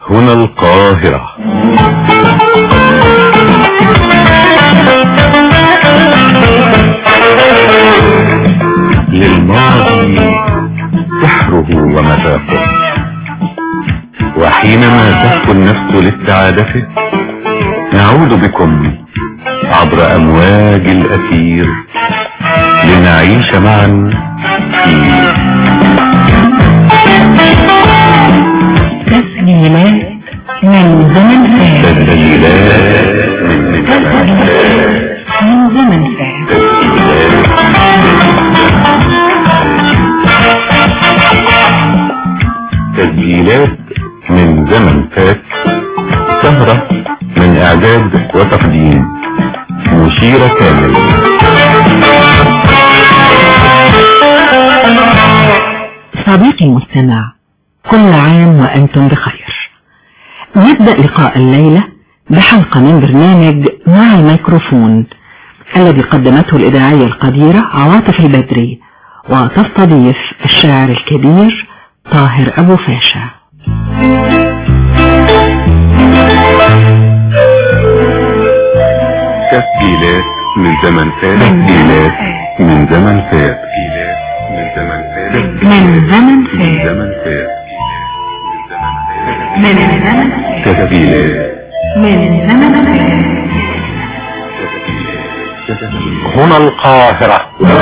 هنا القاهرة للماضي سحره ومذاقه وحينما تهفو النفس لاستعادته نعود بكم عبر أمواج الأثير لنعيش معا في تسجيلات من زمن فات تسجيلات من زمن فات من زمن فات تسجيلات من زمن فات سهرة من اعداد وتقديم مشيرة كامل صديقي المستمع كل عام وأنتم بخير نبدأ لقاء الليلة بحلقة من برنامج مع الميكروفون الذي قدمته الإذاعية القديرة عواطف البدري وتستضيف الشاعر الكبير طاهر أبو فاشا تسجيلات من زمن فات تسجيلات من زمن فات تسجيلات من زمن فات من زمن من فات زمن فات من زمن فات تسجيلات من زمن فات هنا القاهرة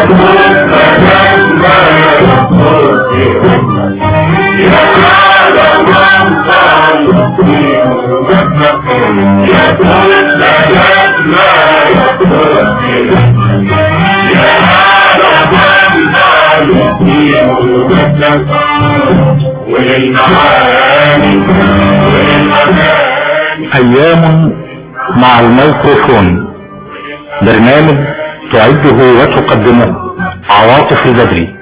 أيام مع الميكروفون برنامج تعده وتقدمه عواطف البدري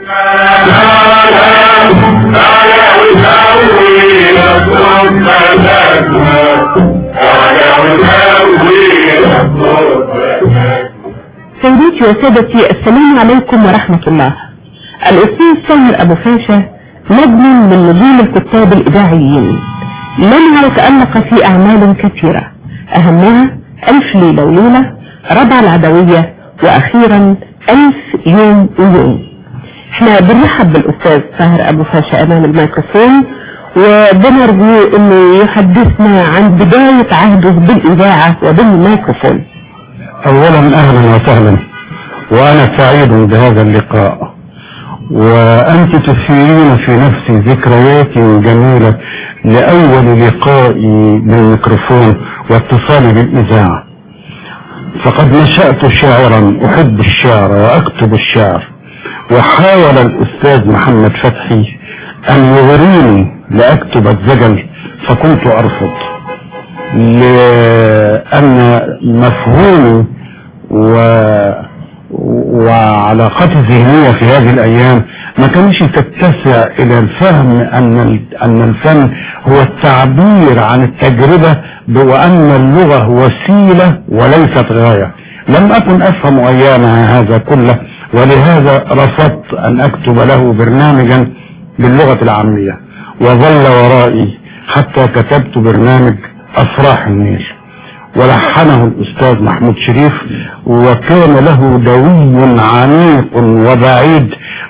سيداتي وسادتي السلام عليكم ورحمة الله الأستاذ سامر أبو فاشا نجم من نجوم الكتاب الإذاعيين لمع وتألق في أعمال كثيرة أهمها ألف ليلة وليلة ربع العدوية وأخيرا ألف يوم ويوم احنا بنرحب بالأستاذ ساهر أبو فاشا أمام الميكروفون وبنرجو أنه يحدثنا عن بداية عهده بالإذاعة وبالميكروفون اولا اهلا وسهلا وانا سعيد بهذا اللقاء وانت تثيرين في نفسي ذكريات جميلة لاول لقائي بالميكروفون واتصالي بالاذاعة فقد نشأت شاعرا احب الشعر واكتب الشعر وحاول الاستاذ محمد فتحي ان يغريني لاكتب الزجل فكنت ارفض لأن مفهومي و... وعلاقتي الذهنية في هذه الأيام ما كانش تتسع إلى الفهم أن ال... أن الفن هو التعبير عن التجربة وأن اللغة وسيلة وليست غاية لم أكن أفهم أيامها هذا كله ولهذا رفضت أن أكتب له برنامجا باللغة العامية وظل ورائي حتى كتبت برنامج أفراح النيل ولحنه الأستاذ محمود شريف وكان له دوي عميق وبعيد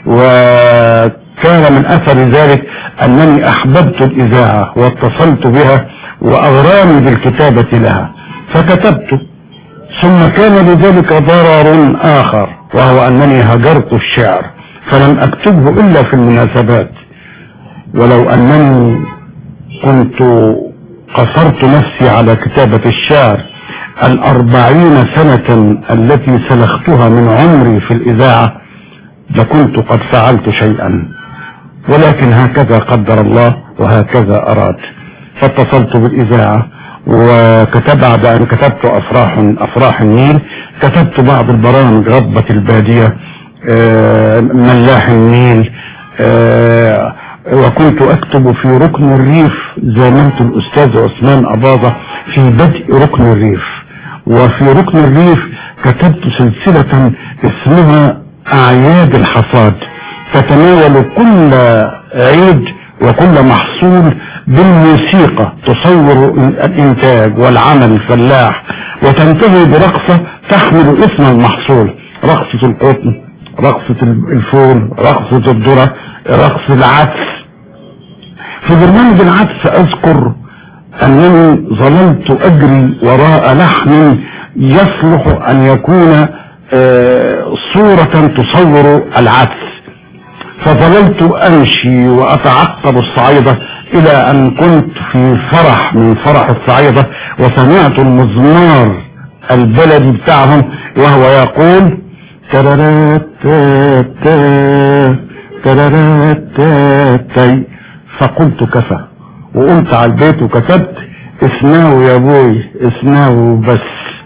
وكان من أثر ذلك أنني أحببت الإذاعة واتصلت بها وأغراني بالكتابة لها فكتبت ثم كان لذلك ضرر آخر وهو أنني هجرت الشعر فلم أكتبه إلا في المناسبات ولو أنني كنت قصرت نفسي على كتابة الشعر الأربعين سنة التي سلختها من عمري في الإذاعة لكنت قد فعلت شيئا ولكن هكذا قدر الله وهكذا أراد فاتصلت بالإذاعة وكتب بعد أن كتبت أفراح أفراح النيل كتبت بعض البرامج ربة البادية آه، ملاح النيل آه، وكنت أكتب في ركن الريف زامنت الأستاذ عثمان أباظة في بدء ركن الريف وفي ركن الريف كتبت سلسلة اسمها أعياد الحصاد تتناول كل عيد وكل محصول بالموسيقى تصور الإنتاج والعمل الفلاح وتنتهي برقصة تحمل اسم المحصول رقصة القطن رقصة الفول رقصة الذرة رقص العدس في برنامج العدس أذكر أنني ظللت أجري وراء لحن يصلح أن يكون آه، صورة تصور العدس فظللت أمشي وأتعقب الصعيدة إلى أن كنت في فرح من فرح الصعيدة وسمعت المزمار البلدي بتاعهم وهو يقول ترارات تا ترارات تا فقلت كفى وقمت على البيت وكتبت اسناو يا ابوي اسناو بس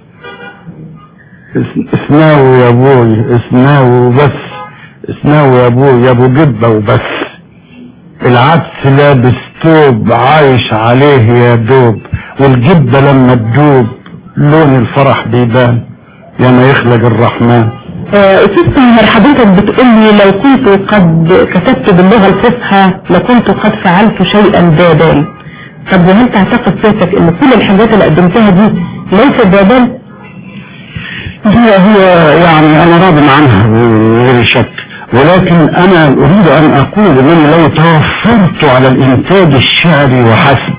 اس- اسناو يا ابوي اسناو بس اسناو يا ابوي يا ابو جبه وبس العدس لابس توب عايش عليه يا دوب والجبه لما تدوب لون الفرح بيبان يا ما يخلق الرحمن آه، أستاذ طاهر حضرتك بتقول لي لو كنت قد كتبت باللغة الفصحى لكنت قد فعلت شيئا بابان طب وهل تعتقد سيادتك ان كل الحاجات اللي قدمتها دي ليست بابان؟ هي هي يعني انا راض عنها بغير شك ولكن انا اريد ان اقول انني لو توفرت على الانتاج الشعري وحسب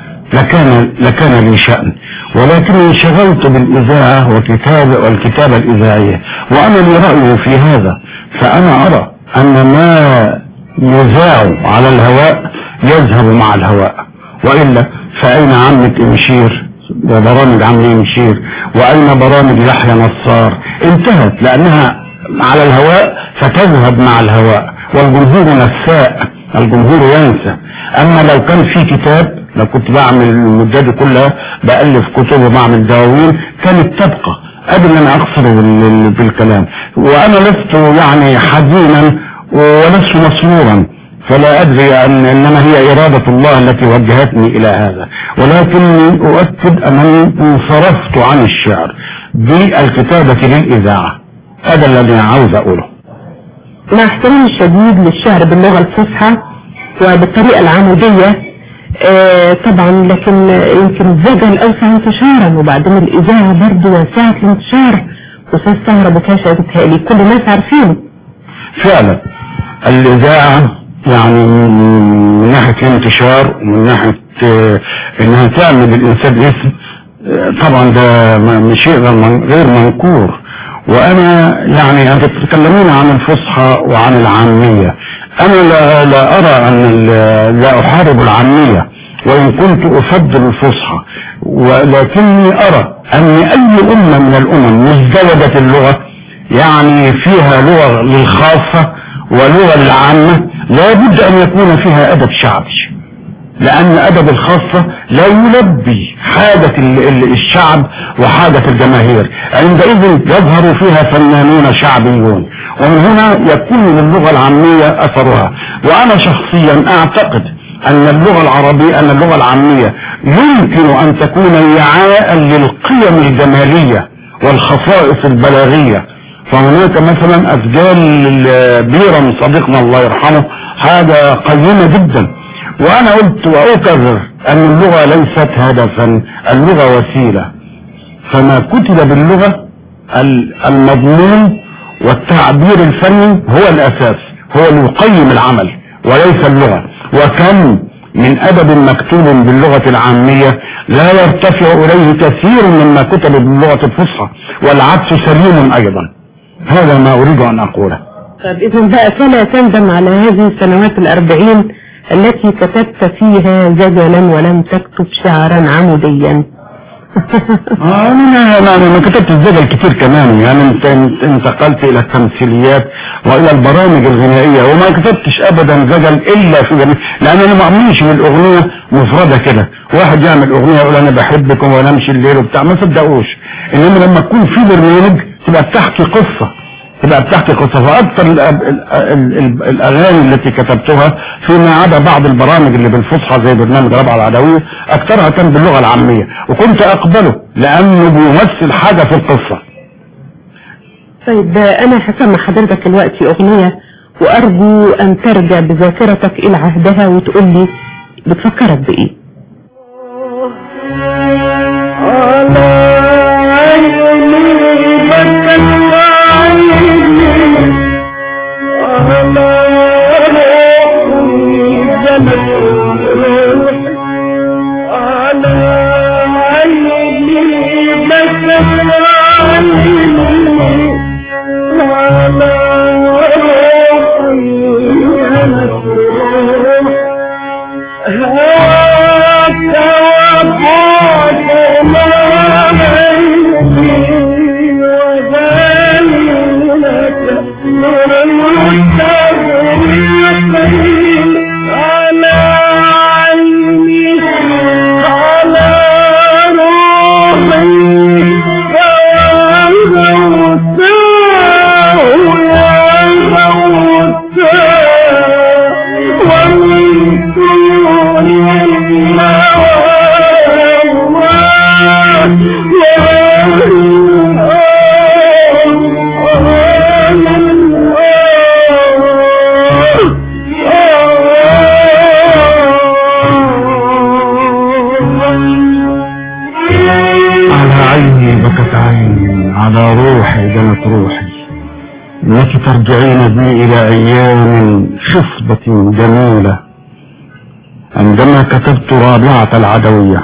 لكان لكان لي شأن ولكني انشغلت بالإذاعة وكتابة والكتابة الإذاعية وأنا لي رأي في هذا فأنا أرى أن ما يذاع على الهواء يذهب مع الهواء وإلا فأين عمة إمشير وبرامج عمي إمشير وأين برامج يحيى نصار انتهت لأنها على الهواء فتذهب مع الهواء والجمهور نساء الجمهور ينسى أما لو كان في كتاب لو كنت بعمل المدة دي كلها بألف كتب وبعمل دواوين كانت تبقى قبل أن أقصر بال- بالكلام وأنا لست يعني حزينا ولست مسرورا فلا أدري أن إنما هي إرادة الله التي وجهتني إلى هذا ولكني أؤكد أنني انصرفت عن الشعر بالكتابة للإذاعة هذا الذي عاوز أقوله مع احترامي الشديد للشعر باللغة الفصحى وبالطريقة العمودية آه طبعا لكن يمكن الزجل أوسع انتشارا وبعدين الإذاعة برضه واسعة الانتشار أستاذ سهر أبو كاشة بتهيألي كل الناس عارفينه فعلا الإذاعة يعني من ناحية الانتشار ومن ناحية آه، إنها تعمل الإنسان اسم آه، طبعا ده م- شيء غير من- غير منكور وأنا يعني أنت تتكلمون عن الفصحى وعن العامية أنا لا, لا أرى أن ال- لا أحارب العامية وإن كنت أفضل الفصحى ولكني أرى أن أي أمة من الأمم مزدوجة اللغة يعني فيها لغة للخاصة ولغة للعامة لابد أن يكون فيها أدب شعبي لأن أدب الخاصة لا يلبي حاجة ال- ال- الشعب وحاجة الجماهير عندئذ يظهر فيها فنانون شعبيون ومن هنا يكون للغة العامية أثرها وأنا شخصيا أعتقد أن اللغة العربية أن اللغة العامية يمكن أن تكون وعاء للقيم الجمالية والخصائص البلاغية فهناك مثلا أسجال بيرم صديقنا الله يرحمه حاجة قيمة جدا وأنا قلت وأكرر أن اللغة ليست هدفا اللغة وسيلة فما كتب باللغة ال- المضمون والتعبير الفني هو الأساس هو اللي يقيم العمل وليس اللغة وكم من أدب مكتوب باللغة العامية لا يرتفع إليه كثير مما كتب باللغة الفصحى والعكس سليم أيضا هذا ما أريد أن أقوله طب إذا بقى فلا تندم على هذه السنوات الأربعين التي كتبت فيها زجلا ولم تكتب شعرا عموديا آه، انا انا أنا ما كتبت الزجل كتير كمان يعني انت انت- انتقلت الى التمثيليات والى البرامج الغنائيه وما كتبتش ابدا زجل الا في جميع لان انا ما اؤمنش بالاغنيه مفرده كده واحد يعمل اغنيه يقول انا بحبكم وانا امشي الليل وبتاع ما صدقوش انما لما تكون في برنامج تبقى بتحكي قصه تبقى بتحكي قصة فأكثر ال- ال- ال- ال- الأغاني التي كتبتها فيما عدا بعض البرامج اللي بالفصحى زي برنامج ربع العدوية أكثرها كان باللغة العامية وكنت أقبله لأنه بيمثل حاجة في القصة طيب أنا هسمع حضرتك دلوقتي أغنية وأرجو أن ترجع بذاكرتك إلى عهدها وتقول لي بتفكرك بإيه على عيني بكت عيني على روحي جنت روحي انك ترجعين بي الى ايام خصبة جميلة عندما كتبت رابعة العدوية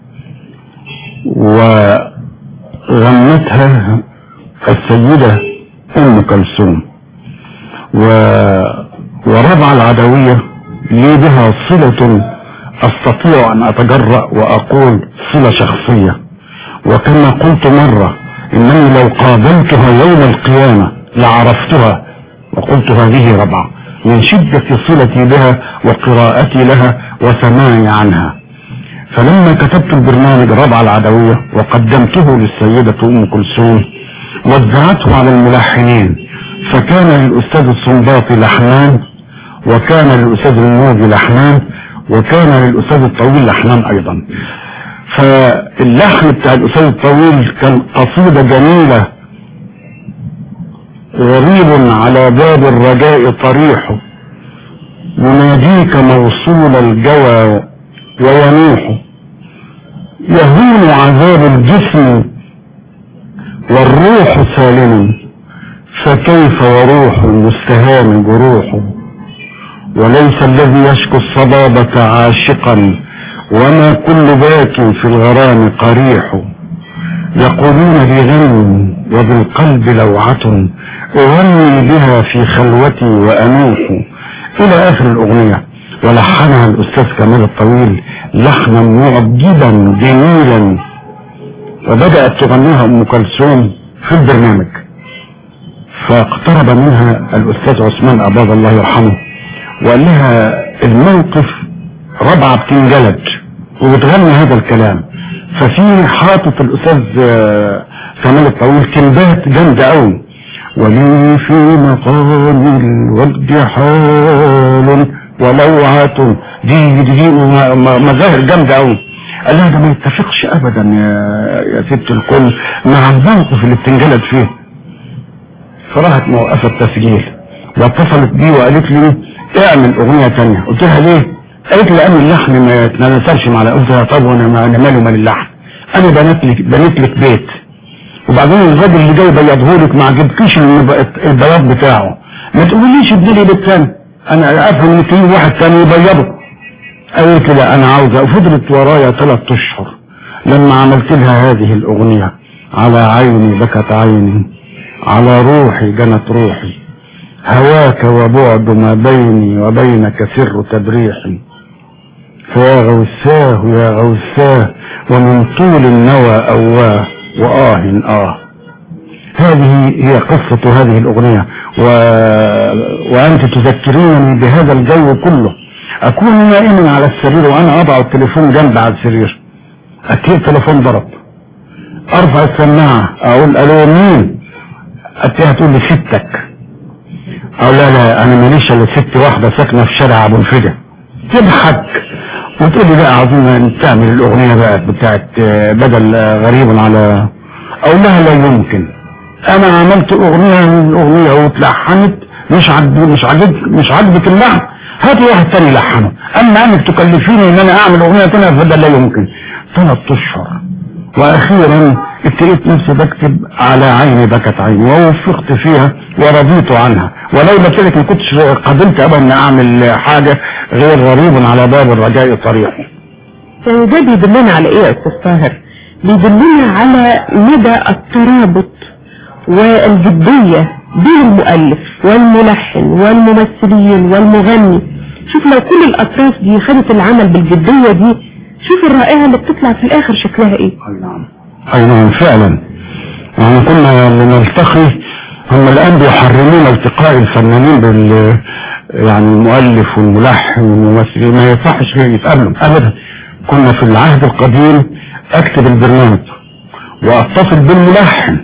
وغنتها السيدة ام كلثوم و... ورابعة العدوية لي بها صلة استطيع ان اتجرأ واقول صلة شخصية وكما قلت مرة انني لو قابلتها يوم القيامة لعرفتها وقلت هذه ربعة من شدة صلتي بها وقراءتي لها وسماعي عنها فلما كتبت البرنامج ربع العدوية وقدمته للسيدة ام كلثوم وزعته على الملحنين فكان للاستاذ الصنباطي لحنان وكان للاستاذ الموجي لحنان وكان للاستاذ الطويل لحنان ايضا فاللحن بتاع الاستاذ الطويل كان قصيدة جميلة غريب على باب الرجاء طريح يناديك موصول الجوى وينوح يهون عذاب الجسم والروح سالم فكيف وروح المستهان جروح وليس الذي يشكو الصبابة عاشقا وما كل باك في الغرام قريح يقولون لي غني وبالقلب لوعة أغني بها في خلوتي وأنوح إلى آخر الأغنية ولحنها الأستاذ كمال الطويل لحنا معجبا جميلا وبدأت تغنيها أم كلثوم في البرنامج فاقترب منها الأستاذ عثمان أباض الله يرحمه وقال لها الموقف ربعة بتنجلد وبتغني هذا الكلام ففي حاطط الأستاذ كمال الطويل كلمات جامدة قوي ولي في مقام الود حال ولوعة دي دي, دي مظاهر جامدة قوي قال لها ده ما يتفقش ابدا يا, يا ست الكل مع الموقف اللي بتنجلد فيه فراحت موقفة التسجيل واتصلت بيه وقالت لي اعمل اغنية تانية قلت لها ليه قالت لي لان اللحن ما يتناسبش مع قلت لها طب وانا انا مالي ومال اللحن انا بنيت لك بنيت لك بيت وبعدين الراجل اللي جاي بيضهولك ما عجبكيش البياض بتاعه ما تقوليش ابني لي بيت تاني انا افهم ان في واحد تاني يبيضه قالت لي لا انا عاوزه وفضلت ورايا ثلاث اشهر لما عملت لها هذه الاغنيه على عيني بكت عيني على روحي جنت روحي هواك وبعد ما بيني وبينك سر تبريحي فيا غوثاه يا غوثاه ومن طول النوى أواه وآه آه هذه هي قصة هذه الأغنية و... وأنت تذكريني بهذا الجو كله أكون نائما على السرير وأنا أضع التليفون جنب على السرير أكيد تليفون ضرب أرفع السماعة أقول ألو مين أتيها تقول لي ستك أو لا لا أنا ماليش إلا ست واحدة ساكنة في شارع أبو الفدا تضحك وتقول لي لا عاوزين تعمل الأغنية بقى بتاعت بدل غريب على أقول لها لا يمكن أنا عملت أغنية من الأغنية واتلحنت مش عجب مش عجب مش عاجبك اللحن هاتي واحد تاني يلحنه اما انك تكلفيني ان انا اعمل اغنيه تانيه فده لا يمكن ثلاث اشهر واخيرا ابتديت نفسي بكتب على عيني بكت عيني ووفقت فيها ورضيت عنها ولولا كده ما كنتش قبلت ابدا ان اعمل حاجه غير غريب على باب الرجاء طريقي ده بيدلنا على ايه يا استاذ طاهر بيدلنا على مدى الترابط والجدية بين المؤلف والملحن والممثلين والمغني شوف لو كل الاطراف دي خدت العمل بالجدية دي شوف الرائعة اللي بتطلع في الاخر شكلها ايه اي نعم اي نعم فعلا يعني كنا نلتقي هم الان بيحرمون التقاء الفنانين بال يعني المؤلف والملحن والممثل ما يصحش يتقابلوا ابدا كنا في العهد القديم اكتب البرنامج واتصل بالملحن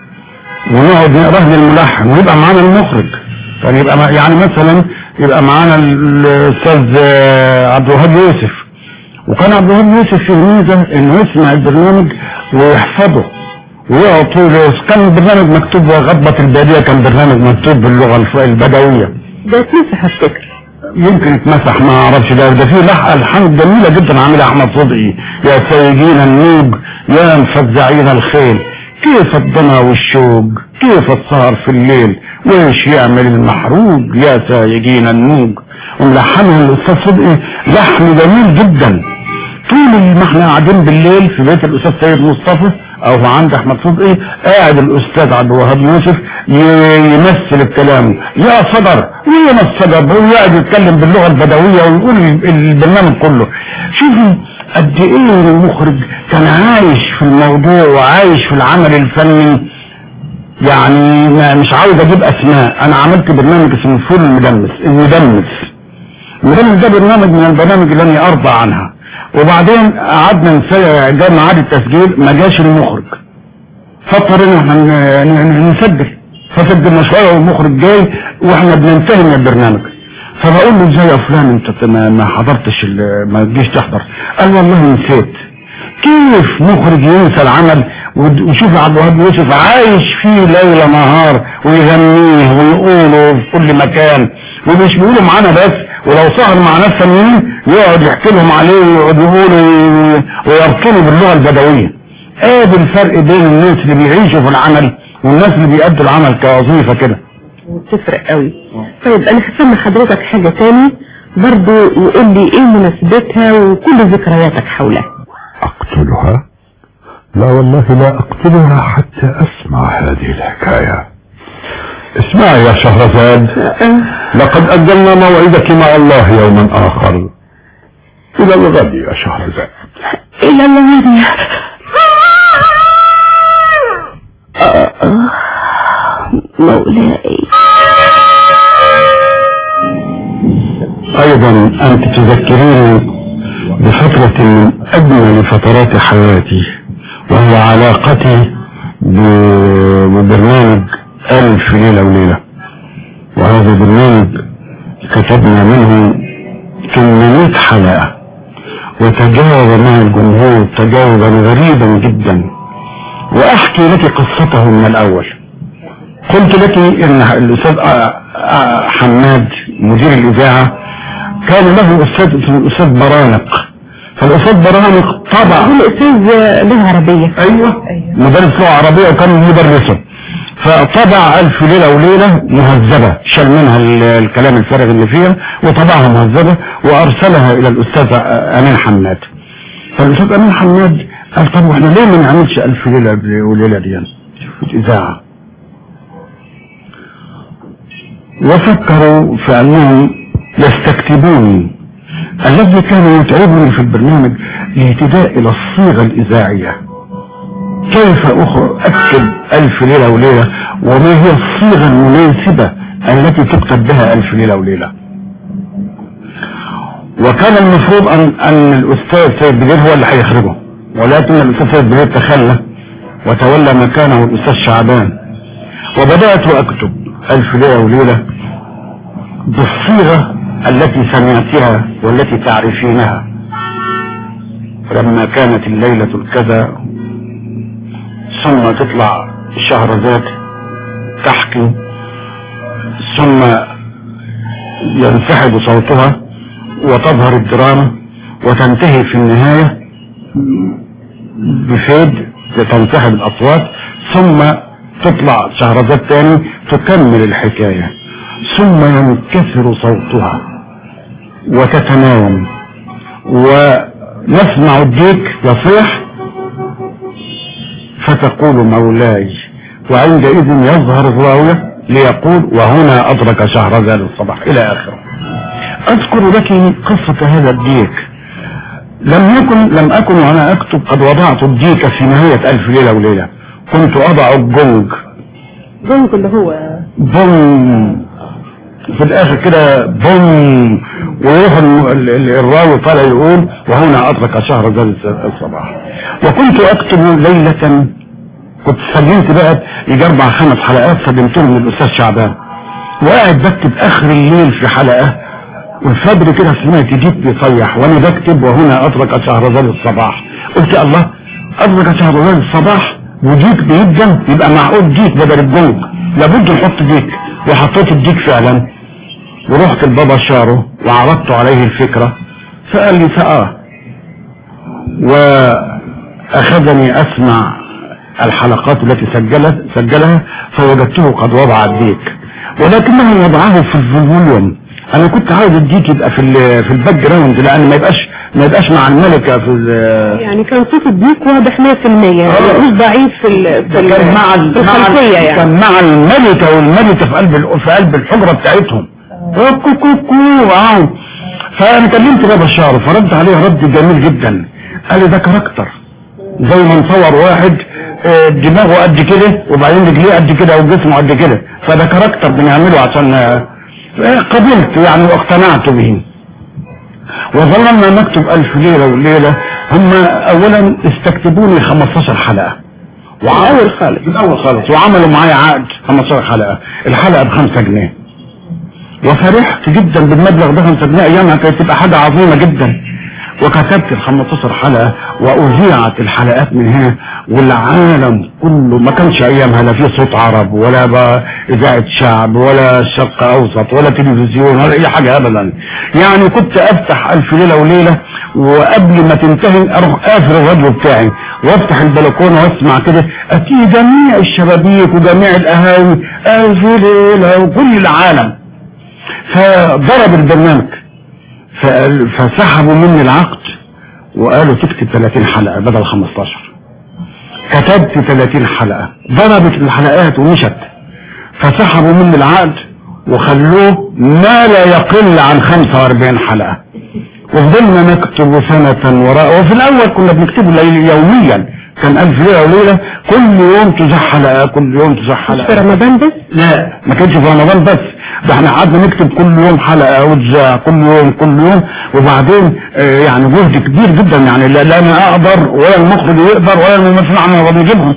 ونقعد نقراه للملحن ويبقى معانا المخرج كان يبقى مع- يعني مثلا يبقى معانا الاستاذ آه، عبد الوهاب يوسف وكان عبد الوهاب يوسف في ميزه انه يسمع البرنامج ويحفظه ويقعد طول كان البرنامج مكتوب غضبة البادية كان برنامج مكتوب باللغة الف- البدوية ده اتمسح افتكر يمكن اتمسح ما اعرفش ده ده في لح الحان جميله جدا عاملها احمد صدقي يا سيدين النوج يا مفزعين الخيل كيف الضنا والشوق كيف السهر في الليل ويش يعمل المحروق يا سايقين النوج وملحنها الاستاذ صدقي لحن جميل جدا طول ما احنا قاعدين بالليل في بيت الاستاذ سيد مصطفى او عند احمد صدقي قاعد الاستاذ عبد الوهاب يوسف ي- يمثل الكلام يا صدر وين الصدر ويقعد يتكلم باللغه البدويه ويقول البرنامج كله شوفي قد ايه المخرج كان عايش في الموضوع وعايش في العمل الفني يعني ما مش عاوز اجيب اسماء انا عملت برنامج اسمه الفول المدمس المدمس المدمس ده برنامج من البرامج اللي انا ارضى عنها وبعدين قعدنا نسا- جاء ميعاد التسجيل ما جاش المخرج فاضطرينا احنا ن- ن- نسجل فسجلنا شويه والمخرج جاي واحنا بننتهي من البرنامج فبقول له ازاي يا فلان انت ما ما حضرتش ال- ما تجيش تحضر قال والله نسيت كيف مخرج ينسى العمل ود- وشوف عبد الوهاب يوسف عايش فيه ليل نهار ويغنيه ويقوله في كل مكان ومش بيقولوا معانا بس ولو سهر مع ناس ثانيين يقعد يحكي لهم عليه ويقعد يقولوا وي- ويرطلوا باللغه البدويه ادي الفرق بين الناس اللي بيعيشوا في العمل والناس اللي بيأدوا العمل كوظيفه كده بتفرق قوي طيب انا هسمع حضرتك حاجة تاني برضو يقول لي ايه مناسبتها وكل ذكرياتك حولها أقتلها؟ لا والله لا أقتلها حتى أسمع هذه الحكاية اسمعي يا شهرزاد لقد أجلنا موعدك مع الله يوما آخر إلى الغد يا شهرزاد الى الغد مولاي ايضا انت تذكريني بفترة من اجمل فترات حياتي وهي علاقتي ب- ببرنامج الف ليلة وليلة وهذا البرنامج كتبنا منه 800 حلقة وتجاوب مع الجمهور تجاوبا غريبا جدا واحكي لك قصته من الاول قلت لك ان الاستاذ آه، آه، حماد مدير الاذاعه كان له استاذ اسمه الاستاذ برانق فالاستاذ برانق طبع الاستاذ لغة عربية ايوه مدرس لغه عربيه وكان مدرسه فطبع الف ليله وليله مهذبه شال منها ال- الكلام الفارغ اللي فيها وطبعها مهذبه وارسلها الى الاستاذ امين حماد فالاستاذ امين حماد قال طب واحنا ليه ما نعملش الف ليله وليله دي شوف الاذاعه وفكروا في انهم يستكتبوني الذي كان يتعبني في البرنامج الاهتداء الى الصيغه الاذاعيه كيف أخ- اكتب الف ليله وليله وما هي الصيغه المناسبه التي تكتب بها الف ليله وليله وكان المفروض ان ان الاستاذ سيد بدير هو اللي هيخرجه ولكن الاستاذ سيد بدير تخلى وتولى مكانه الاستاذ شعبان وبدات اكتب الف ليله وليله بالصيغه التي سمعتها والتي تعرفينها لما كانت الليله الكذا ثم تطلع شهرزاد تحكي ثم ينسحب صوتها وتظهر الدراما وتنتهي في النهاية بفيد تنسحب الأصوات ثم تطلع شهرزاد تاني تكمل الحكاية ثم ينكسر صوتها وتتناوم ونسمع الديك يصيح فتقول مولاي وعندئذ يظهر الراوية ليقول وهنا أدرك شهرزاد الصباح إلى آخره أذكر لك قصة هذا الديك لم يكن لم أكن وأنا أكتب قد وضعت الديك في نهاية ألف ليلة وليلة كنت أضع الجنج جونج اللي هو بوم في الاخر كده بوم ويروح ال- ال- ال- الراوي طالع يقول وهنا ادرك شهر ذات الصباح وكنت اكتب ليلة كنت سجلت بقى يجي اربع خمس حلقات سجلتهم للاستاذ شعبان وقاعد بكتب اخر الليل في حلقة والفجر كده سمعت ديك بيصيح وانا بكتب وهنا ادرك شهر ذات الصباح قلت يا الله ادرك شهر ذات الصباح وديك بيبدأ يبقى معقول ديك بدل الجنك لابد نحط ديك وحطيت الديك فعلا ورحت لبابا شارو وعرضت عليه الفكرة فقال لي فآه وأخذني أسمع الحلقات التي سجلت سجلها فوجدته قد وضع الديك ولكنه وضعه في الفوليوم انا كنت عاوز الديك يبقى في ال- في الباك جراوند لان ما يبقاش ما يبقاش مع الملكه في ال- يعني كان صوت الديك واضح 100% آه. مش ضعيف في ال- في ال- كان مع ال- في مع ال- الخلفية يعني كان مع الملكة والملكة في قلب ال- في قلب الحجرة بتاعتهم كو كو كو آه. فانا كلمت بابا الشعر فرد عليه رد جميل جدا قال لي ده كاركتر زي ما نصور واحد آه، دماغه قد كده وبعدين رجليه قد كده وجسمه قد كده فده كاركتر بنعمله عشان آه، قبلت يعني واقتنعت به وظللنا نكتب ألف ليلة وليلة هم أولا استكتبوني 15 حلقة وأول خالص من أول خالص وعملوا معايا عقد 15 حلقة الحلقة بخمسة جنيه وفرحت جدا بالمبلغ ده 5 جنيه أيامها كانت تبقى حاجة عظيمة جدا وكتبت ال 15 حلقة وأذيعت الحلقات من هنا والعالم كله ما كانش أيامها لا في صوت عرب ولا بقى إذاعة شعب ولا شرق أوسط ولا تلفزيون ولا أي حاجة أبدا يعني كنت أفتح ألف ليلة وليلة وقبل ما تنتهي أروح قافل الراديو بتاعي وأفتح البلكونة وأسمع كده أتي جميع الشبابيك وجميع القهاوي ألف ليلة وكل العالم فضرب البرنامج فقال- فسحبوا مني العقد وقالوا تكتب 30 حلقة بدل 15 كتبت 30 حلقة ضربت الحلقات ومشت فسحبوا مني العقد وخلوه ما لا يقل عن 45 حلقة وفضلنا نكتب سنة وراء وفي الأول كنا بنكتبه ليل يوميا كان ألف ليلة وليلة كل يوم تزح حلقة كل يوم تزح مش في حلقة رمضان بس لا ما كانش في رمضان بس ده احنا قعدنا نكتب كل يوم حلقة وتذاع كل يوم كل يوم وبعدين آه، يعني جهد كبير جدا يعني لا, لا انا اقدر ولا المخرج يقدر ولا الممثل عم نقدر نجيبهم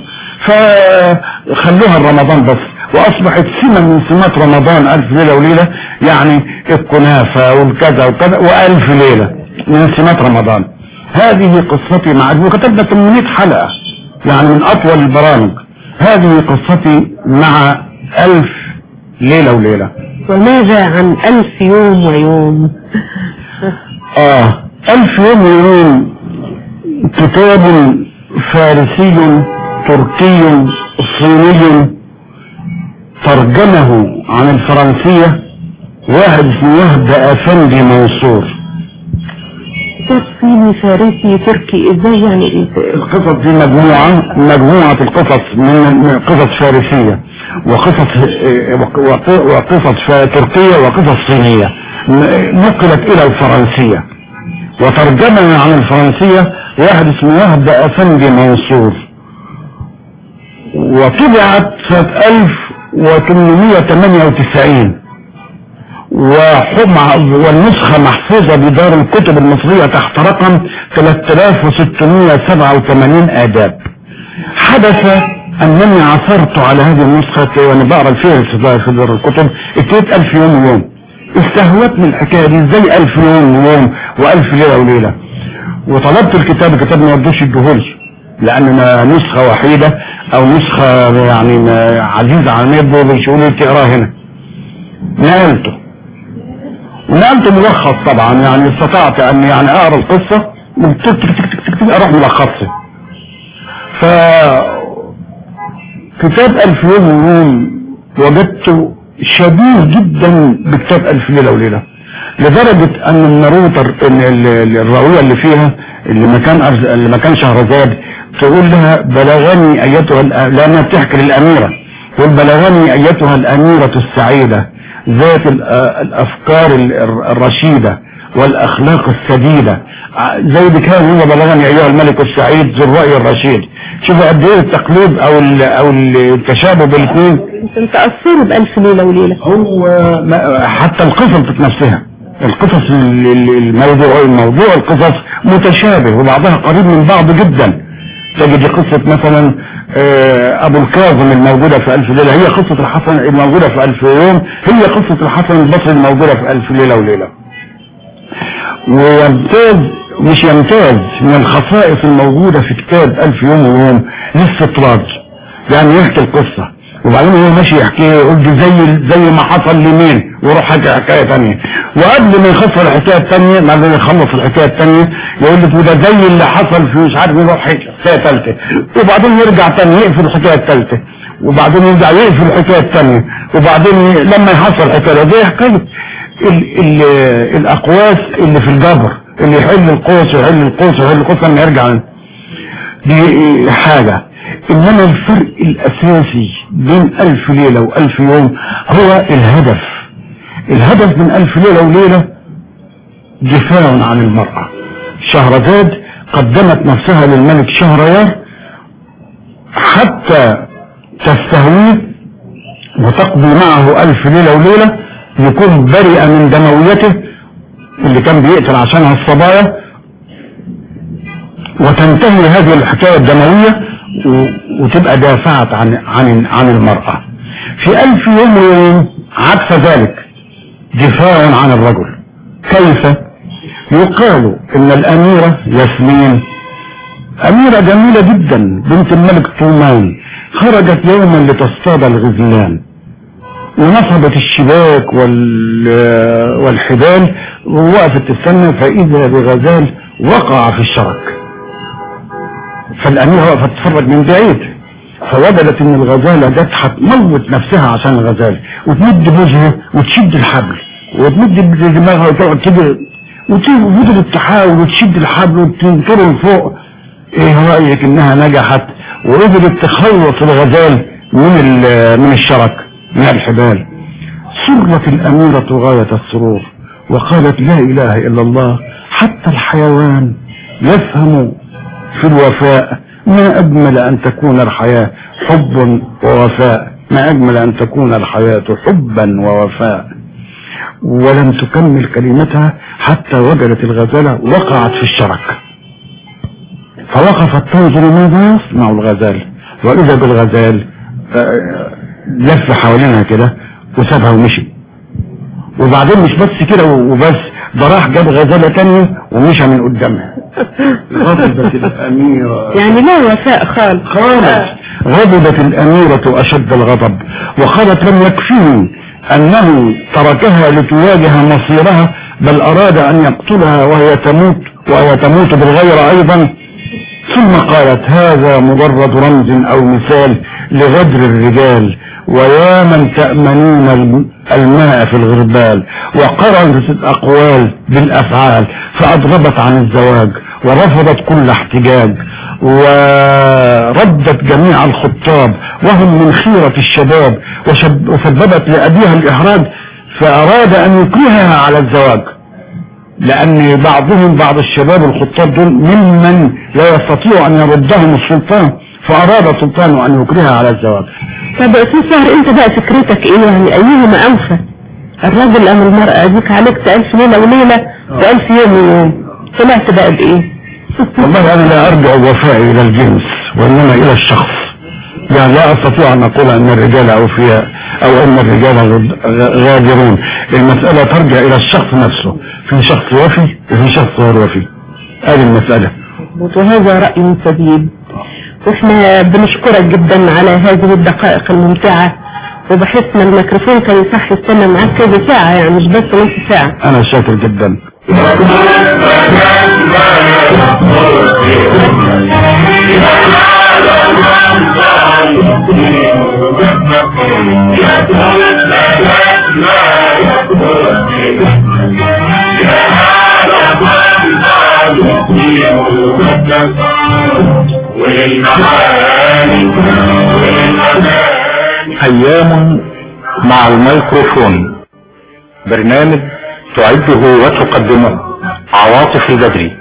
فخلوها رمضان بس واصبحت سمة من سمات رمضان الف ليلة وليلة يعني الكنافة والكذا وكذا والف ليلة من سمات رمضان هذه قصتي مع وكتبنا 800 حلقة يعني من اطول البرامج هذه قصتي مع ألف ليلة وليلة وماذا عن ألف يوم ويوم آه ألف يوم ويوم كتاب فارسي تركي صيني ترجمه عن الفرنسية واحد اسمه وهب أفندي منصور كتاب صيني فارسي تركي ازاي يعني إيه؟ القصص دي مجموعة مجموعة القصص من من قصص فارسية وقصص وق- وقصص ف- تركية وقصص صينية ن- نقلت إلى الفرنسية وترجمها عن الفرنسية واحد اسمه وهب أفندي منصور وطبعت سنة 1898 وحمع والنسخة محفوظة بدار الكتب المصرية تحت رقم 3687 آداب حدث أنني عثرت على هذه النسخة وأنا بقرا فيها في دار في دار الكتب اتيت ألف يوم ويوم استهوتني الحكاية دي ازاي ألف يوم ويوم وألف ليلة وليلة وطلبت الكتاب الكتاب ما ردوش يديهولي لأننا نسخة وحيدة أو نسخة يعني ما- عزيزة على النبي بيقولوا لي تقراها هنا نقلته ونقلته ملخص طبعا يعني استطعت ان يعني اقرا القصة من تك تك تك تك تك اروح ملخصها ف كتاب الف يوم ويوم وجدته شبيه جدا بكتاب الف ليلة وليلة لدرجة ان النروتر ان ال- ال- الراوية اللي فيها اللي مكان أرز- اللي مكان شهرزاد تقول لها بلغني ايتها الأ- لانها بتحكي للاميرة تقول بلغني ايتها الاميرة السعيدة ذات ال- الافكار ال- الرشيدة والاخلاق السديدة ع- زي ما كان هو بلغني ايها الملك السعيد ذو الرأي الرشيد شوفوا قد ايه التقليد او ال او التشابه بالاثنين انتم تأثروا بألف ليلة وليلة هو ما- حتى القصص ذات نفسها القصص ال- ال- الموضوع الموضوع القصص متشابه وبعضها قريب من بعض جدا تجد قصة مثلا آه، ابو الكاظم الموجودة في الف ليلة هي قصة الحسن الموجودة في الف يوم هي قصة الحسن البصري الموجودة في الف ليلة وليلة ويمتاز مش يمتاز من الخصائص الموجودة في كتاب ألف يوم ويوم الاستطراد يعني يحكي القصة وبعدين هو ماشي يحكي يقول دي زي زي ما حصل لمين ويروح حكي حكاية تانية وقبل ما يخلص الحكاية التانية بعد ما يخلص الحكاية التانية يقول لك وده زي اللي حصل في مش عارف يروح حكي حكاية تالتة وبعدين يرجع تاني يقفل الحكاية التالتة وبعدين يرجع يقفل الحكاية التانية وبعدين ي- لما يحصل الحكاية زي حكاية ال ال الاقواس اللي في الجبر اللي يحل القوس ويحل القوس ويحل القوس لما يرجع دي حاجة انما الفرق الاساسي بين الف ليلة والف يوم هو الهدف الهدف من الف ليلة وليلة دفاع عن المرأة شهرزاد قدمت نفسها للملك شهريار حتى تستهويه وتقضي معه ألف ليلة وليلة يكون برئ من دمويته اللي كان بيقتل عشانها الصبايا وتنتهي هذه الحكاية الدموية و- وتبقى دافعت عن عن عن المرأة في ألف يوم ويوم عكس ذلك دفاع عن الرجل كيف يقال ان الاميرة ياسمين اميرة جميلة جدا بنت الملك طومان خرجت يوما لتصطاد الغزلان ونصبت الشباك وال... والحبال ووقفت تستنى فاذا بغزال وقع في الشرك فالاميرة وقفت تتفرج من بعيد فوجدت ان الغزالة جت هتموت نفسها عشان الغزال وتمد بوجهها وتشد الحبل وتمد دماغها وتقعد كده وفضلت تحاول وتشد الحبل وتنكره لفوق ايه رأيك انها نجحت وقدرت تخلص الغزال من ال- من الشرك من الحبال سرت الأميرة غاية السرور وقالت لا إله إلا الله حتى الحيوان يفهم في الوفاء ما أجمل أن تكون الحياة حب ووفاء ما أجمل أن تكون الحياة حبا ووفاء ولم تكمل كلمتها حتى وجدت الغزالة وقعت في الشرك فوقفت تنظر ماذا يصنع الغزال وإذا بالغزال آه، لف حوالينها كده وسابها ومشي وبعدين مش بس كده وبس ده راح جاب غزالة تانية ومشى من قدامها غضبت الأميرة يعني لا وفاء خالص خالص غضبت الأميرة أشد الغضب وقالت لم يكفيه أنه تركها لتواجه مصيرها بل أراد أن يقتلها وهي تموت وهي تموت بالغير أيضا ثم قالت هذا مجرد رمز أو مثال لغدر الرجال ويا من تأمنون الم- الماء في الغربال وقرنت الأقوال بالأفعال فأضربت عن الزواج ورفضت كل احتجاج وردت جميع الخطاب وهم من خيرة الشباب وشب- وسببت لأبيها الإحراج فأراد أن يكرهها على الزواج لأن بعضهم بعض الشباب الخطاب دول ممن لا يستطيع أن يردهم السلطان فأراد السلطان أن يكرهها على الزواج طب يا استاذ سهر انت بقى فكرتك ايه يعني ايهما انفع الراجل ام المرأة اديك عالجت الف ليلة وليلة والف يوم ويوم طلعت بقى بايه والله أنا لا أرجع وفائي إلى الجنس وإنما إلى الشخص يعني لا أستطيع أن أقول أن الرجال أوفياء أو أن الرجال غد- غادرون المسألة ترجع إلى الشخص نفسه في شخص وفي وفي شخص غير وفي هذه المسألة وهذا رأي سديد واحنا بنشكرك جدا على هذه الدقائق الممتعة وبحس ان الميكروفون كان يصح يستنى معاك كذا ساعة يعني مش بس نص ساعة انا شاكر جدا أيام مع الميكروفون برنامج تعده وتقدمه عواطف البدري